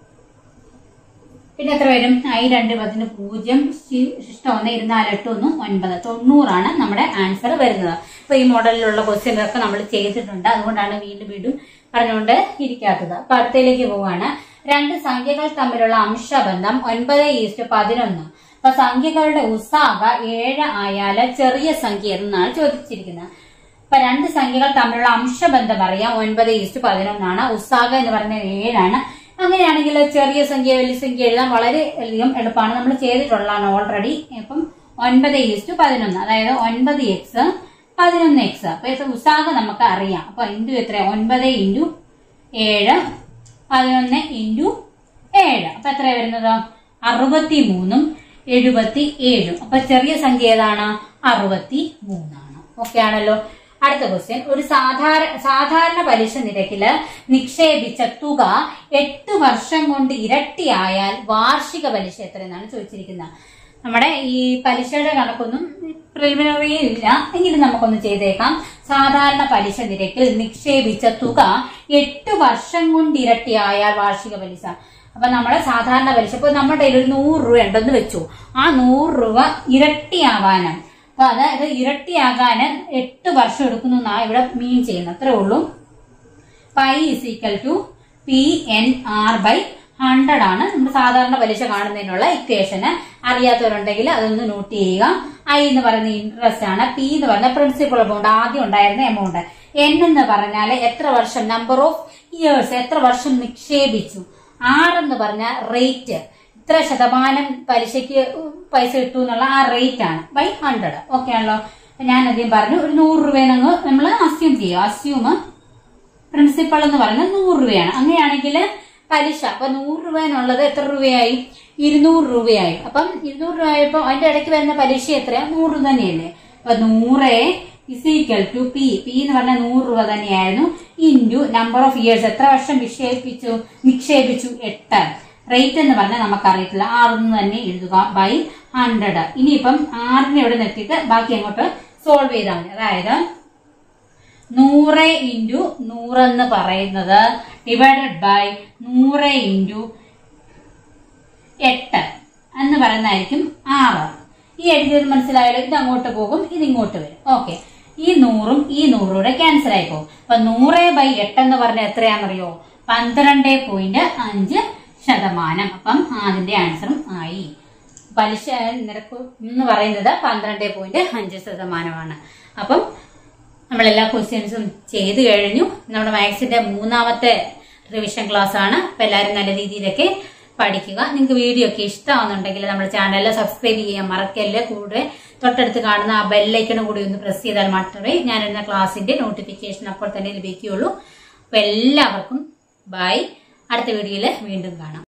പിന്നെ എത്ര വരും ഐ രണ്ട് പത്തിന് പൂജ്യം ശി- ശിഷ്ടം ഒന്ന് ഇരുന്നാല് എട്ട് ഒന്ന് ഒൻപത് തൊണ്ണൂറാണ് നമ്മുടെ ആൻസർ വരുന്നത് അപ്പൊ ഈ മോഡലിലുള്ള ക്വസ്റ്റ്യൻ ഒക്കെ നമ്മൾ ചെയ്തിട്ടുണ്ട് അതുകൊണ്ടാണ് വീണ്ടും വീണ്ടും പറഞ്ഞുകൊണ്ട് ഇരിക്കാത്തത് അപ്പൊ അടുത്തയിലേക്ക് പോവാണ് രണ്ട് സംഖ്യകൾ തമ്മിലുള്ള അംശബന്ധം ഒൻപത് ഈസ്റ്റ് പതിനൊന്ന് അപ്പൊ സംഖ്യകളുടെ ഉസാക ഏഴ് ആയാല് ചെറിയ സംഖ്യ എന്നാണ് ചോദിച്ചിരിക്കുന്നത് അപ്പൊ രണ്ട് സംഖ്യകൾ തമ്മിലുള്ള അംശബന്ധം അറിയാം ഒൻപത് ഈസ്റ്റ് പതിനൊന്നാണ് ഉസാക എന്ന് പറയുന്നത് ഏഴാണ് അങ്ങനെയാണെങ്കിൽ ചെറിയ സംഖ്യ വലിയ സംഖ്യ എഴുതാൻ വളരെ അധികം എളുപ്പമാണ് നമ്മൾ ചെയ്തിട്ടുള്ളതാണ് ഓൾറെഡി ഇപ്പം ഒൻപത് ഈസ്റ്റ് പതിനൊന്ന് അതായത് ഒൻപത് എക്സ് പതിനൊന്ന് എക്സ് അപ്പൊ ഇത് ഉസാക നമുക്ക് അറിയാം അപ്പൊ ഇൻറ്റു എത്ര ഒൻപത് ഇൻറ്റു ഏഴ് പതിനൊന്ന് ഇൻറ്റു ഏഴ് അപ്പൊ എത്ര വരുന്നത് അറുപത്തി മൂന്നും എഴുപത്തി ഏഴും അപ്പൊ ചെറിയ സംഖ്യ ഏതാണ് അറുപത്തി മൂന്നാണ് ഓക്കെ ആണല്ലോ അടുത്ത ക്വസ്റ്റ്യൻ ഒരു സാധാരണ സാധാരണ പലിശ നിരക്കില് നിക്ഷേപിച്ച തുക എട്ട് വർഷം കൊണ്ട് ഇരട്ടിയായാൽ വാർഷിക പലിശ എത്രയെന്നാണ് ചോദിച്ചിരിക്കുന്നത് നമ്മുടെ ഈ പലിശയുടെ കണക്കൊന്നും പ്രിലിമിനറി ഇല്ല എങ്കിലും നമുക്കൊന്ന് ചെയ്തേക്കാം സാധാരണ പലിശ നിരക്കിൽ നിക്ഷേപിച്ച തുക എട്ട് വർഷം കൊണ്ട് ഇരട്ടിയായാൽ വാർഷിക പലിശ അപ്പൊ നമ്മുടെ സാധാരണ പലിശ ഇപ്പൊ നമ്മുടെ കയ്യിൽ ഒരു നൂറ് രൂപ ഉണ്ടെന്ന് വെച്ചു ആ നൂറ് രൂപ ഇരട്ടിയാവാനാണ് അപ്പൊ അതായത് ഇരട്ടിയാകാന് എട്ട് വർഷം എടുക്കുന്നു എന്നാ ഇവിടെ മീൻ ചെയ്യുന്നത് അത്രേ ഉള്ളൂ pi is equal to P N R by hundred ആണ് നമ്മൾ സാധാരണ പലിശ കാണുന്നതിനുള്ള ഇക്വേഷന് അറിയാത്തവരുണ്ടെങ്കിൽ അതൊന്ന് നോട്ട് ചെയ്യുക ഐ എന്ന് പറയുന്ന ഇൻട്രസ്റ്റ് ആണ് പി എന്ന് പറയുന്ന പ്രിൻസിപ്പൾ എമൗണ്ട് ആദ്യം ഉണ്ടായിരുന്ന എമൗണ്ട് എൻ എന്ന് പറഞ്ഞാൽ എത്ര വർഷം നമ്പർ ഓഫ് ഇയേഴ്സ് എത്ര വർഷം നിക്ഷേപിച്ചു ആർ എന്ന് പറഞ്ഞ റേറ്റ് ഇത്ര ശതമാനം പലിശയ്ക്ക് പൈസ കിട്ടൂ എന്നുള്ള ആ റേറ്റ് ആണ് ബൈ ഹൺഡ്രഡ് ഓക്കെ ആണല്ലോ അപ്പൊ ഞാൻ ആദ്യം പറഞ്ഞു ഒരു നൂറ് രൂപയെന്നങ്ങ് നമ്മൾ അസ്യൂം ചെയ്യുക അസ്യൂം പ്രിൻസിപ്പൾ എന്ന് പറയുന്നത് നൂറ് രൂപയാണ് അങ്ങനെയാണെങ്കിൽ പലിശ അപ്പൊ നൂറ് രൂപ എന്നുള്ളത് എത്ര രൂപയായി ഇരുന്നൂറ് രൂപയായി അപ്പം ഇരുന്നൂറ് രൂപ ആയപ്പോ അതിന്റെ ഇടയ്ക്ക് വരുന്ന പലിശ എത്രയാ നൂറ് രൂപ തന്നെയല്ലേ അപ്പൊ നൂറ് is equal to P P എന്ന് പറഞ്ഞാൽ നൂറ് രൂപ തന്നെയായിരുന്നു ഇൻറ്റു നമ്പർ ഓഫ് ഇയേഴ്സ് എത്ര വർഷം നിക്ഷേപിച്ചു നിക്ഷേപിച്ചു എട്ട് റേറ്റ് എന്ന് പറഞ്ഞാൽ നമുക്കറിയത്തില്ല ആറെന്ന് തന്നെ എഴുതുക ബൈ ഹൺഡ്രഡ് ഇനിയിപ്പം ആറിനെ ഇവിടെ നിർത്തിയിട്ട് ബാക്കി അങ്ങോട്ട് സോൾവ് ചെയ്താൽ മതി അതായത് നൂറ് ഇൻറ്റു നൂറെന്ന് പറയുന്നത് ഡിവൈഡഡ് ബൈ നൂറ് ഇൻറ്റു എട്ട് എന്ന് പറയുന്നതായിരിക്കും ആറ് ഈ എഴുതിയത് മനസ്സിലായാലും ഇത് അങ്ങോട്ട് പോകും ഇത് ഇങ്ങോട്ട് വരും ഓക്കെ ഈ നൂറും ഈ നൂറും കൂടെ ക്യാൻസൽ ആയി പോകും അപ്പൊ നൂറ് ബൈ എട്ട് എന്ന് പറഞ്ഞാൽ എത്രയാണെന്നറിയോ പന്ത്രണ്ട് പോയിന്റ് അഞ്ച് ശതമാനം അപ്പം അതിന്റെ ആൻസറും ആയി പലിശ നിരക്ക് എന്ന് പറയുന്നത് പന്ത്രണ്ട് പോയിന്റ് അഞ്ച് ശതമാനമാണ് അപ്പം നമ്മളെല്ലാ ക്വസ്റ്റ്യൻസും ചെയ്തു കഴിഞ്ഞു നമ്മുടെ മാത്സിന്റെ മൂന്നാമത്തെ റിവിഷൻ ക്ലാസ് ആണ് അപ്പൊ എല്ലാവരും നല്ല രീതിയിലൊക്കെ പഠിക്കുക നിങ്ങൾക്ക് വീഡിയോ ഒക്കെ ഇഷ്ടമാണെന്നുണ്ടെങ്കിൽ നമ്മുടെ ചാനലിൽ സബ്സ്ക്രൈബ് ചെയ്യാൻ മറക്കല്ലേ കൂടെ തൊട്ടടുത്ത് കാണുന്ന ആ ബെല്ലൈക്കണും കൂടി ഒന്ന് പ്രസ് ചെയ്താൽ മാത്രമേ ഞാൻ ഇടുന്ന ക്ലാസ്സിന്റെ നോട്ടിഫിക്കേഷൻ അപ്പോൾ തന്നെ ലഭിക്കുകയുള്ളൂ അപ്പൊ എല്ലാവർക്കും ബൈ അടുത്ത വീഡിയോയിൽ വീണ്ടും കാണാം